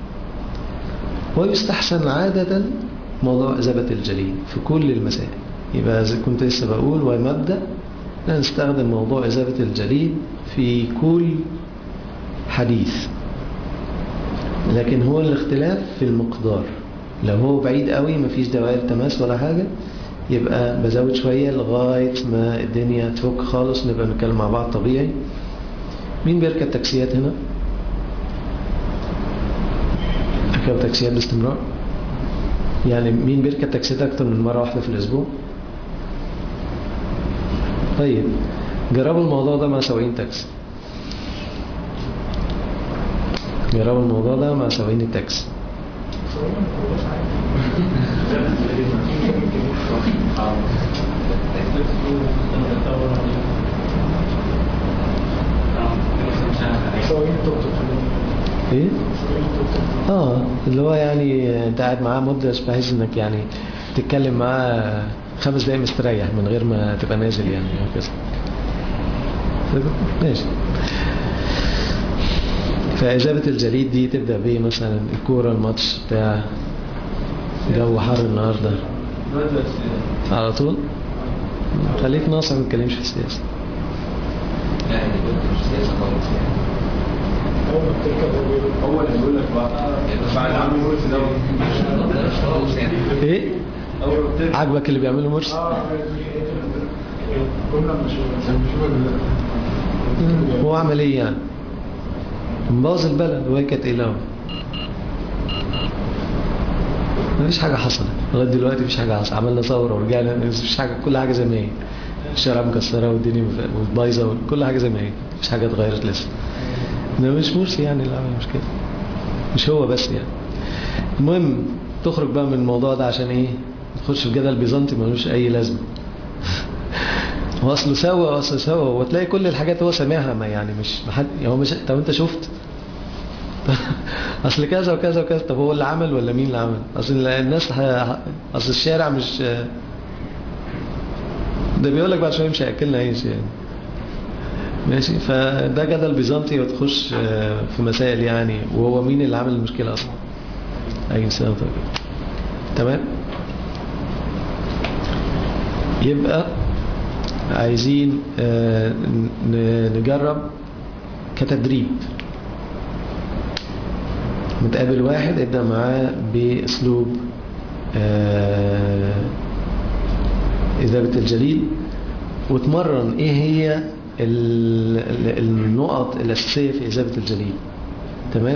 ويستحسن عادة موضوع إزابة الجليد في كل المسائل يبقى زي كنت لسه بقول ومبدأ لا نستخدم موضوع إزابة الجليد في كل حديث لكن هو الاختلاف في المقدار لو هو بعيد قوي مفيش دوائر تماس ولا حاجة يبقى بزود شوية لغاية ما الدنيا تفك خالص نبقى نتكلم مع بعض طبيعي مين بيركب تاكسيات هنا ركب تاكسيات باستمرار يعني مين بيركب تاكسيات اكتر من مرة واحدة في الاسبوع طيب جربوا الموضوع ده مع سواقين تاكسي جربوا الموضوع ده مع سواقين التاكسي ايه اه اللي هو يعني انت قاعد معاه مدة بحيث انك يعني تتكلم معاه خمس دقايق مستريح من غير ما تبقى نازل يعني او كده ماشي فإجابة الجليد دي تبدأ بإيه مثلا الكورة الماتش بتاع جو حر النهاردة على طول خليك ناصح ما تتكلمش في السياسة لا اللي قلت مش سياسة خالص يعني اول ما بتركب هو بيقول هو اللي بيقول لك بقى بعد عم مرسي ده ما بقدرش خالص يعني ايه اول ما بتركب عاجبك اللي بيعمله مرسي اه كنا مش هو عمل ايه يعني مبوظ البلد وهي كانت ايه له مفيش حاجة حصلت لغاية دلوقتي مفيش حاجة حصلت عملنا ثورة ورجعنا مفيش حاجة كل حاجة زي ما هي الشارع مكسرة والدنيا بايظة كل حاجة زي ما هي مفيش حاجة اتغيرت لسه ده مش مرسي يعني اللي عمل مشكلة مش هو بس يعني المهم تخرج بقى من الموضوع ده عشان ايه تخش في جدل بيزنطي ملوش اي لازمة هو اصله سوا اصله سوا وتلاقي كل الحاجات هو سامعها ما يعني مش محد هو مش طب انت شفت اصل كذا وكذا وكذا طب هو اللي عمل ولا مين اللي عمل اصل الناس ه... اصل الشارع مش ده بيقول لك بعد شويه مش هياكلنا عيش يعني ماشي فده جدل بيزنطي وتخش في مسائل يعني وهو مين اللي عمل المشكله اصلا اي سنه طيب تمام يبقى عايزين نجرب كتدريب متقابل واحد ابدأ معاه باسلوب إذابة الجليد وتمرن ايه هي النقط الأساسية في إذابة الجليد تمام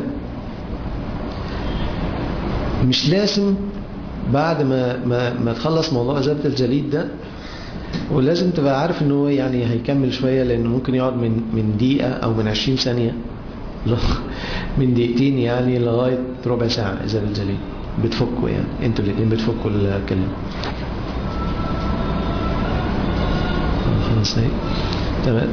مش لازم بعد ما ما ما تخلص موضوع إذابة الجليد ده ولازم تبقى عارف ان هو يعني هيكمل شوية لانه ممكن يقعد من من دقيقة او من 20 ثانية من دقيقتين يعني لغاية ربع ساعة اذا بالجليل بتفكوا يعني انتوا الاثنين بتفكوا الكلام خلاص اهي تمام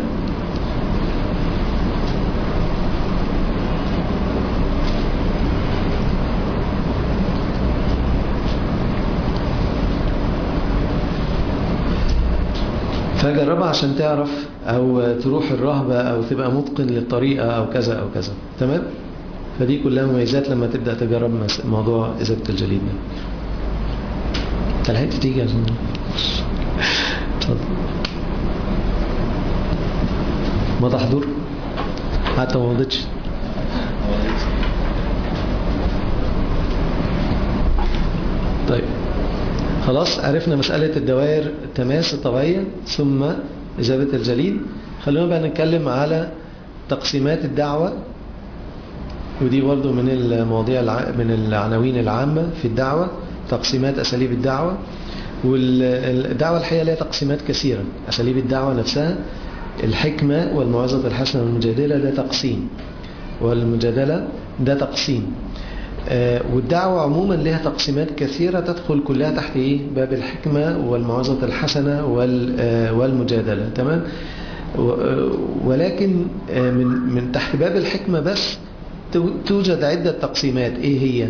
فجربها عشان تعرف او تروح الرهبة او تبقى متقن للطريقة او كذا او كذا تمام فدي كلها مميزات لما تبدأ تجرب موضوع إذابة الجليد ده تلحقت تيجي عشان اتفضل ما تحضر حتى ما مضيتش طيب خلاص عرفنا مسألة الدوائر التماس الطبيعية ثم إجابة الجليد خلونا بقى نتكلم على تقسيمات الدعوة ودي برضو من المواضيع من العناوين العامة في الدعوة تقسيمات أساليب الدعوة والدعوة الحقيقة لها تقسيمات كثيرة أساليب الدعوة نفسها الحكمة والموعظة الحسنة والمجادلة ده تقسيم والمجادلة ده تقسيم والدعوة عموما لها تقسيمات كثيرة تدخل كلها تحت إيه؟ باب الحكمة والموعظة الحسنة والمجادلة تمام ولكن من من تحت باب الحكمة بس توجد عدة تقسيمات إيه هي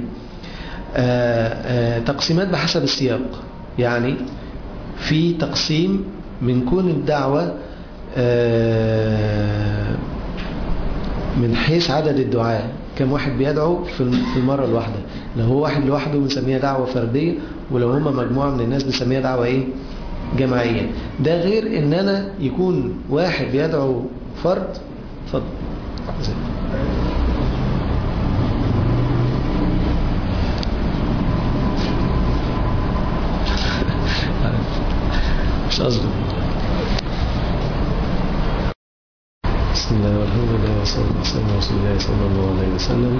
تقسيمات بحسب السياق يعني في تقسيم من كون الدعوة من حيث عدد الدعاء كم واحد بيدعو في المرة الواحدة لو هو واحد لوحده بنسميها دعوة فردية ولو هما مجموعة من الناس بنسميها دعوة ايه جماعية ده غير ان انا يكون واحد بيدعو فرد اتفضل مش قصدي بسم الله والحمد لله والصلاة والسلام على رسول الله صلى الله عليه وسلم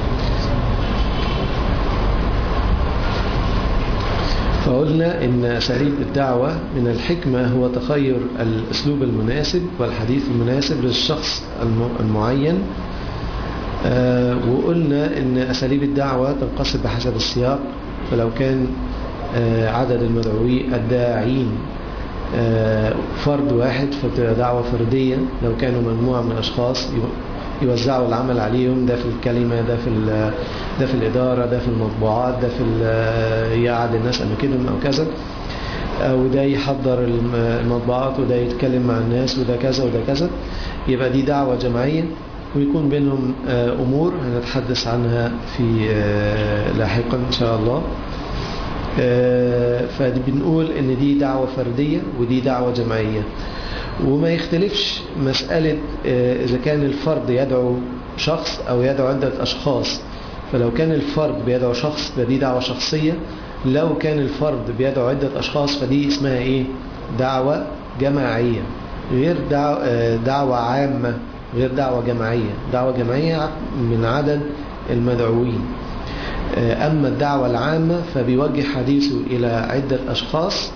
فقلنا ان اساليب الدعوة من الحكمة هو تخير الاسلوب المناسب والحديث المناسب للشخص المعين آه وقلنا ان اساليب الدعوة تنقسم بحسب السياق فلو كان آه عدد المدعوين الداعين فرد واحد فتبقى دعوة فردية لو كانوا مجموعة من أشخاص يوزعوا العمل عليهم ده في الكلمة ده في ال- ده في الإدارة ده في المطبوعات ده في ال- يقعد الناس أماكنهم أو كذا وده يحضر الم- المطبوعات وده يتكلم مع الناس وده كذا وده كذا يبقى دي دعوة جماعية ويكون بينهم آه، أمور هنتحدث عنها في آه، لاحقا إن شاء الله آه، فبنقول ان دي دعوة فردية ودي دعوة جماعية وما يختلفش مسألة آه، إذا كان الفرد يدعو شخص أو يدعو عدة أشخاص فلو كان الفرد بيدعو شخص فدي دعوة شخصية لو كان الفرد بيدعو عدة أشخاص فدي اسمها إيه؟ دعوة جماعية غير دعوة, آه، دعوة عامة غير دعوة جماعية دعوة جماعية من عدد المدعوين آه، أما الدعوة العامة فبيوجه حديثه إلى عدة أشخاص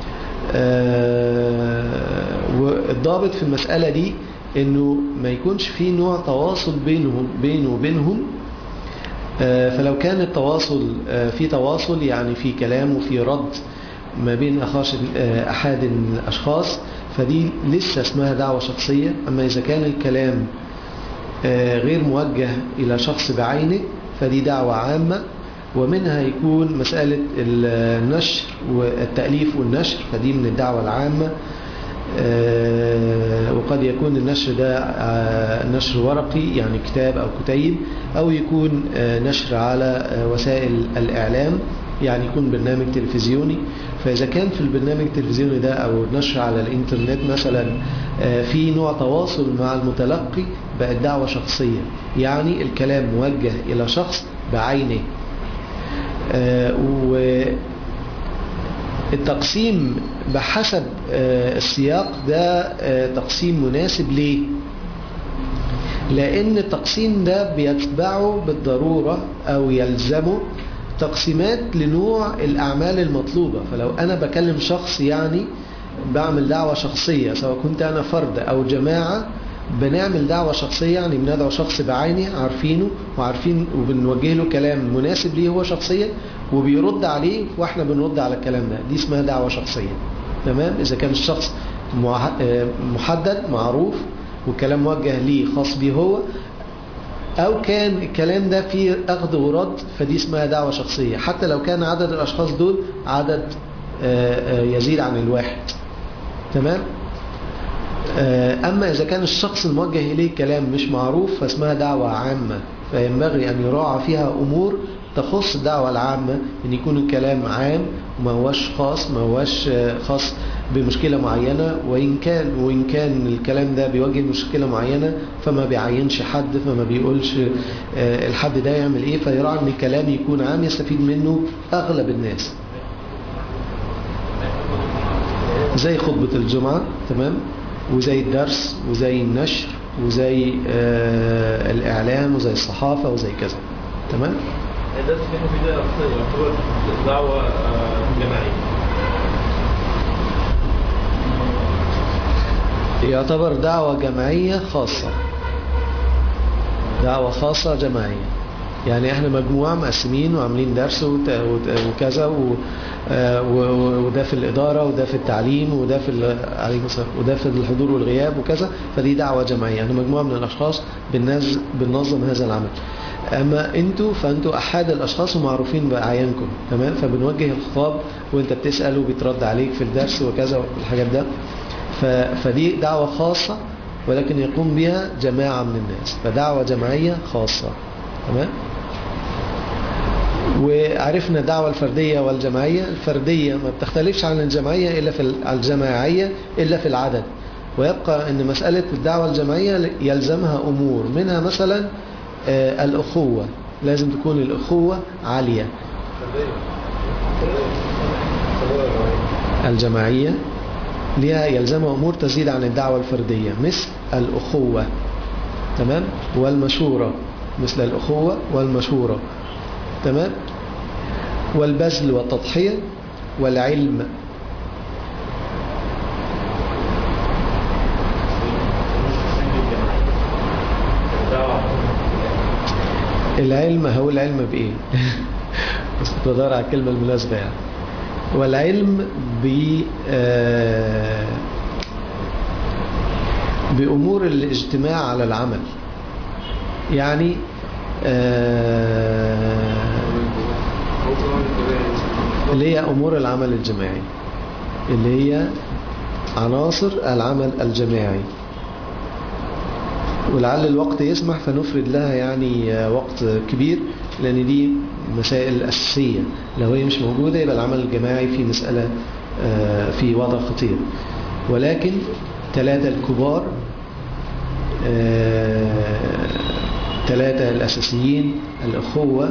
آه، والضابط في المسألة دي انه ما يكونش في نوع تواصل بينهم بينه وبينهم آه، فلو كان التواصل آه، في تواصل يعني في كلام وفي رد ما بين أخاش آه، أحد الأشخاص فدي لسه اسمها دعوة شخصية أما إذا كان الكلام آه، غير موجه إلى شخص بعينه فدي دعوة عامة ومنها يكون مسألة النشر والتأليف والنشر فدي من الدعوة العامة آه، وقد يكون النشر ده آه، نشر ورقي يعني كتاب أو كتيب أو يكون آه، نشر على آه، وسائل الإعلام يعني يكون برنامج تلفزيوني فإذا كان في البرنامج التلفزيوني ده أو نشر على الإنترنت مثلا آه، في نوع تواصل مع المتلقي بقت دعوة شخصية يعني الكلام موجه إلى شخص بعينه آه، والتقسيم بحسب آه، السياق ده آه، تقسيم مناسب ليه لأن التقسيم ده بيتبعه بالضرورة أو يلزمه تقسيمات لنوع الأعمال المطلوبة فلو أنا بكلم شخص يعني بعمل دعوة شخصية سواء كنت أنا فرد أو جماعة بنعمل دعوة شخصية يعني بندعو شخص بعينه عارفينه وعارفين وبنوجه له كلام مناسب ليه هو شخصيا وبيرد عليه واحنا بنرد على الكلام ده دي اسمها دعوة شخصية تمام إذا كان الشخص مع- آه، محدد معروف والكلام موجه ليه خاص بيه هو أو كان الكلام ده فيه أخذ ورد فدي اسمها دعوة شخصية حتى لو كان عدد الأشخاص دول عدد آه، آه، يزيد عن الواحد تمام آه، أما إذا كان الشخص الموجه إليه كلام مش معروف فاسمها دعوة عامة فينبغي أن يراعى فيها أمور تخص الدعوة العامة أن يكون الكلام عام وما هوش خاص ما هوش آه، خاص بمشكلة معينة وإن كان وإن كان الكلام ده بيواجه مشكلة معينة فما بيعينش حد فما بيقولش آه، الحد ده يعمل إيه فيراعى أن الكلام يكون عام يستفيد منه أغلب الناس زي خطبة الجمعة تمام وزي الدرس وزي النشر وزي آه الإعلام وزي الصحافة وزي كذا تمام الدرس اللي احنا فيه ده اصلا يعتبر دعوه آه، جماعيه يعتبر دعوة جماعية خاصة دعوة خاصة جماعية يعني احنا مجموعة مقسمين وعاملين درس وت- وت- وكذا و- آه، و- و- وده في الإدارة وده في التعليم وده في ال- عليكم السلام، وده في الحضور والغياب وكذا فدي دعوة جماعية احنا مجموعة من الأشخاص بننز- بننظم هذا العمل أما أنتوا فأنتوا أحد الأشخاص ومعروفين بأعيانكم تمام فبنوجه الخطاب وأنت بتسأل وبيترد عليك في الدرس وكذا والحاجات ده ف- فدي دعوة خاصة ولكن يقوم بها جماعة من الناس فدعوة جماعية خاصة تمام وعرفنا الدعوة الفردية والجماعية الفردية ما بتختلفش عن الجماعية إلا في ال- الجماعية إلا في العدد ويبقى أن مسألة الدعوة الجماعية يلزمها أمور منها مثلا آه، الأخوة لازم تكون الأخوة عالية الجماعية لها يلزمها أمور تزيد عن الدعوة الفردية مثل الأخوة تمام والمشورة مثل الأخوة والمشورة تمام والبذل والتضحية والعلم العلم هو العلم بإيه بس بدور على الكلمة المناسبة يعني والعلم ب آه، بأمور الاجتماع على العمل يعني آه اللي هي أمور العمل الجماعي اللي هي عناصر العمل الجماعي ولعل الوقت يسمح فنفرد لها يعني آه، وقت كبير لأن دي مسائل أساسية لو هي مش موجودة يبقى العمل الجماعي في مسألة آه، في وضع خطير ولكن ثلاثة الكبار آه، ثلاثة الأساسيين الأخوة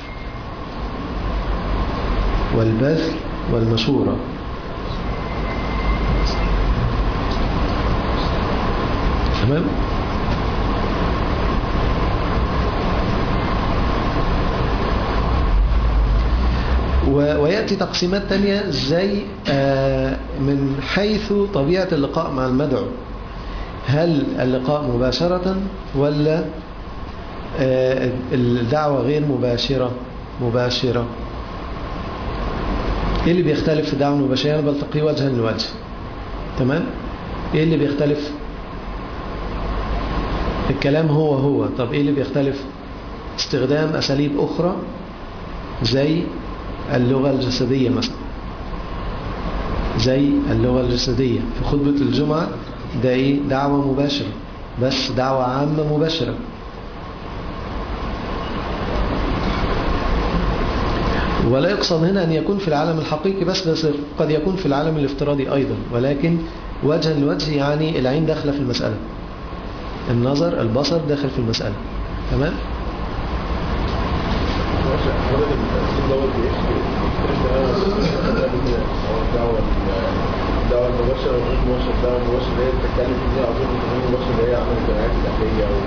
والبذل والمشورة تمام و- ويأتي تقسيمات تانية زي آه، من حيث طبيعة اللقاء مع المدعو هل اللقاء مباشرة ولا آه، الدعوة غير مباشرة مباشرة ايه اللي بيختلف في الدعوة المباشرة انا بلتقيه وجها لوجه تمام ايه اللي بيختلف الكلام هو هو طب ايه اللي بيختلف استخدام اساليب اخرى زي اللغة الجسدية مثلا زي اللغة الجسدية في خطبة الجمعة ده ايه دعوة مباشرة بس دعوة عامة مباشرة ولا يقصد هنا أن يكون في العالم الحقيقي بس بس قد يكون في العالم الافتراضي أيضا ولكن وجها لوجه يعني العين داخلة في المسألة النظر البصر داخل في المسألة تمام حضرتك التقسيم دوت بيختلف بيختلف تماما هو الدعوة الدعوة المباشرة والغير مباشرة الدعوة المباشرة اللي هي بتتكلم فيها أظن الغير مباشرة اللي هي عمل الجمعيات الأهلية و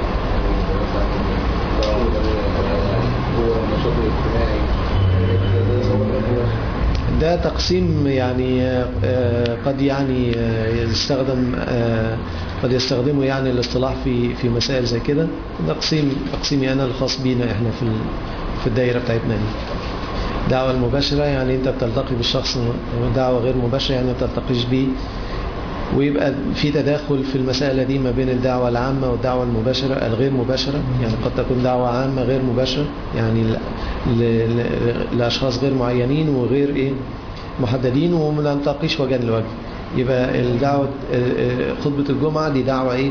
هو النشاط الاجتماعي ده هو الغير مباشر ده تقسيم يعني آه، قد يعني آه، يستخدم آه، قد يستخدمه يعني الاصطلاح في في مسائل زي كده تقسيم تقسيمي انا الخاص بينا احنا في ال- في الدايره بتاعتنا دي دعوة المباشرة يعني انت بتلتقي بالشخص ودعوة غير مباشرة يعني ما بتلتقيش بيه ويبقى في تداخل في المسألة دي ما بين الدعوة العامة والدعوة المباشرة الغير مباشرة يعني قد تكون دعوة عامة غير مباشرة يعني ل- ل- ل- لأشخاص غير معينين وغير إيه محددين وما نلتقيش وجها لوجه يبقى الدعوة ال- خطبة الجمعة دي دعوة إيه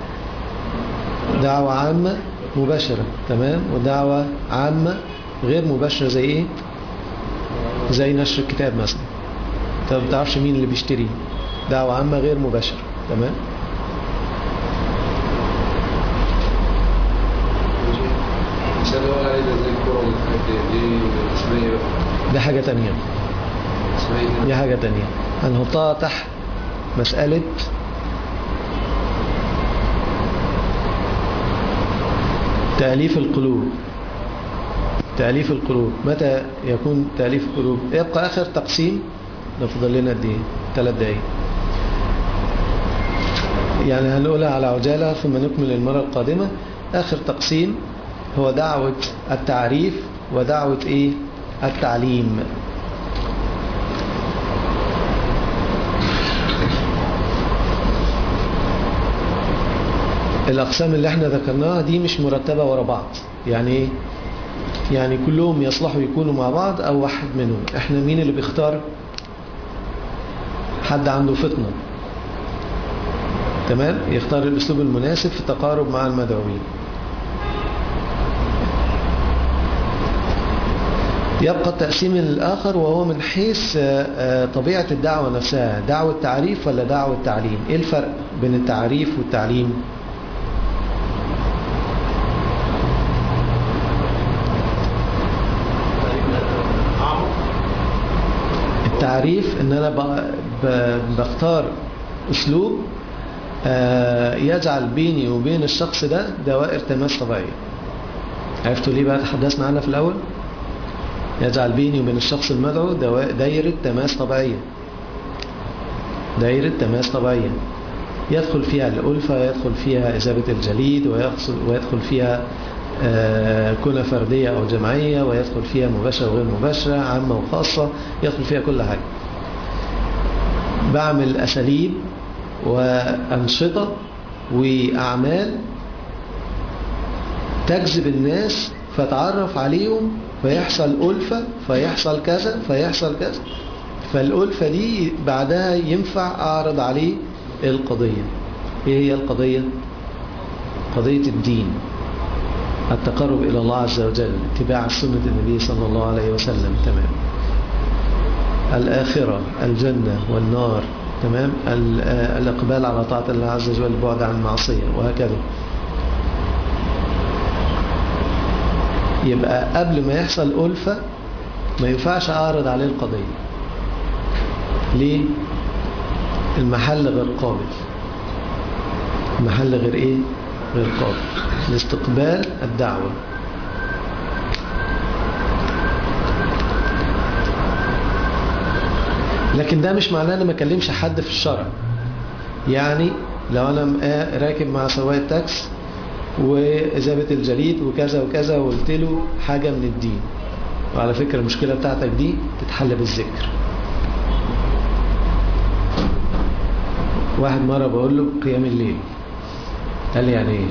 دعوة عامة مباشرة تمام ودعوة عامة غير مباشرة زي إيه زي نشر الكتاب مثلا انت ما بتعرفش مين اللي بيشتري دعوة عامة غير مباشرة تمام مثال اللي هو عليه ده زي الكورة والحاجات دي دي اسمها ايه بقى؟ دي حاجة تانية اسمها ايه دي حاجة تانية هنحطها تحت مسألة تأليف القلوب تأليف القلوب متى يكون تأليف القلوب يبقى آخر تقسيم نفضل لنا قد ايه ثلاث دقايق يعني هنقولها على عجالة ثم نكمل المرة القادمة آخر تقسيم هو دعوة التعريف ودعوة ايه التعليم الأقسام اللي احنا ذكرناها دي مش مرتبة ورا بعض يعني ايه يعني كلهم يصلحوا يكونوا مع بعض أو واحد منهم احنا مين اللي بيختار حد عنده فطنة تمام يختار الأسلوب المناسب في التقارب مع المدعوين يبقى التقسيم الآخر وهو من حيث آه، آه، طبيعة الدعوة نفسها دعوة تعريف ولا دعوة تعليم إيه الفرق بين التعريف والتعليم التعريف ان انا ب- ب- بختار اسلوب آه، يجعل بيني وبين الشخص ده دوائر تماس طبيعية عرفتوا ليه بقى تحدثنا عنها في الاول يجعل بيني وبين الشخص المدعو دوا- دايرة تماس طبيعية دايرة تماس طبيعية يدخل فيها الألفة يدخل فيها إجابة الجليد ويدخل, ويدخل فيها آه، كنى فردية أو جماعية ويدخل فيها مباشرة وغير مباشرة عامة وخاصة يدخل فيها كل حاجة بعمل أساليب وأنشطة وأعمال تجذب الناس فتعرف عليهم فيحصل ألفة فيحصل كذا فيحصل كذا فالألفة دي بعدها ينفع أعرض عليه القضية إيه هي القضية؟ قضية الدين التقرب إلى الله عز وجل اتباع سنة النبي صلى الله عليه وسلم تمام الآخرة الجنة والنار تمام ال- آه، الإقبال على طاعة الله عز وجل البعد عن المعصية وهكذا يبقى قبل ما يحصل ألفة ما ينفعش أعرض عليه القضية ليه؟ المحل غير قابل المحل غير إيه؟ غير قابل لاستقبال الدعوة لكن ده مش معناه أنا ما أكلمش حد في الشرع يعني لو أنا م- آه راكب مع سواق التاكس وإذابة الجليد وكذا وكذا وقلت له حاجة من الدين وعلى فكرة المشكلة بتاعتك دي تتحل بالذكر واحد مرة بقول له قيام الليل قال لي يعني ايه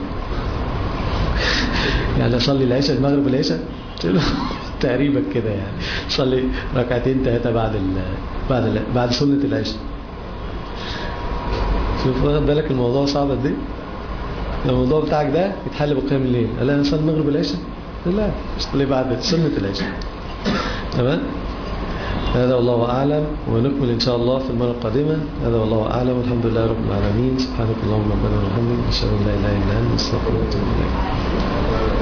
يعني اصلي العشاء المغرب والعشاء قلت له تقريبا كده يعني صلي ركعتين ثلاثة بعد ال بعد ال بعد سنة العشاء شوف واخد بالك الموضوع صعب قد ايه الموضوع بتاعك ده يتحل بقيام الليل قال لي انا اصلي المغرب والعشاء قلت له لا اصلي بعد سنة العشاء تمام هذا والله أعلم ونكمل إن شاء الله في المرة القادمة هذا والله أعلم والحمد لله رب العالمين سبحانك اللهم ربنا وبحمدك أشهد أن لا إله إلا أنت أستغفرك وأتوب إليك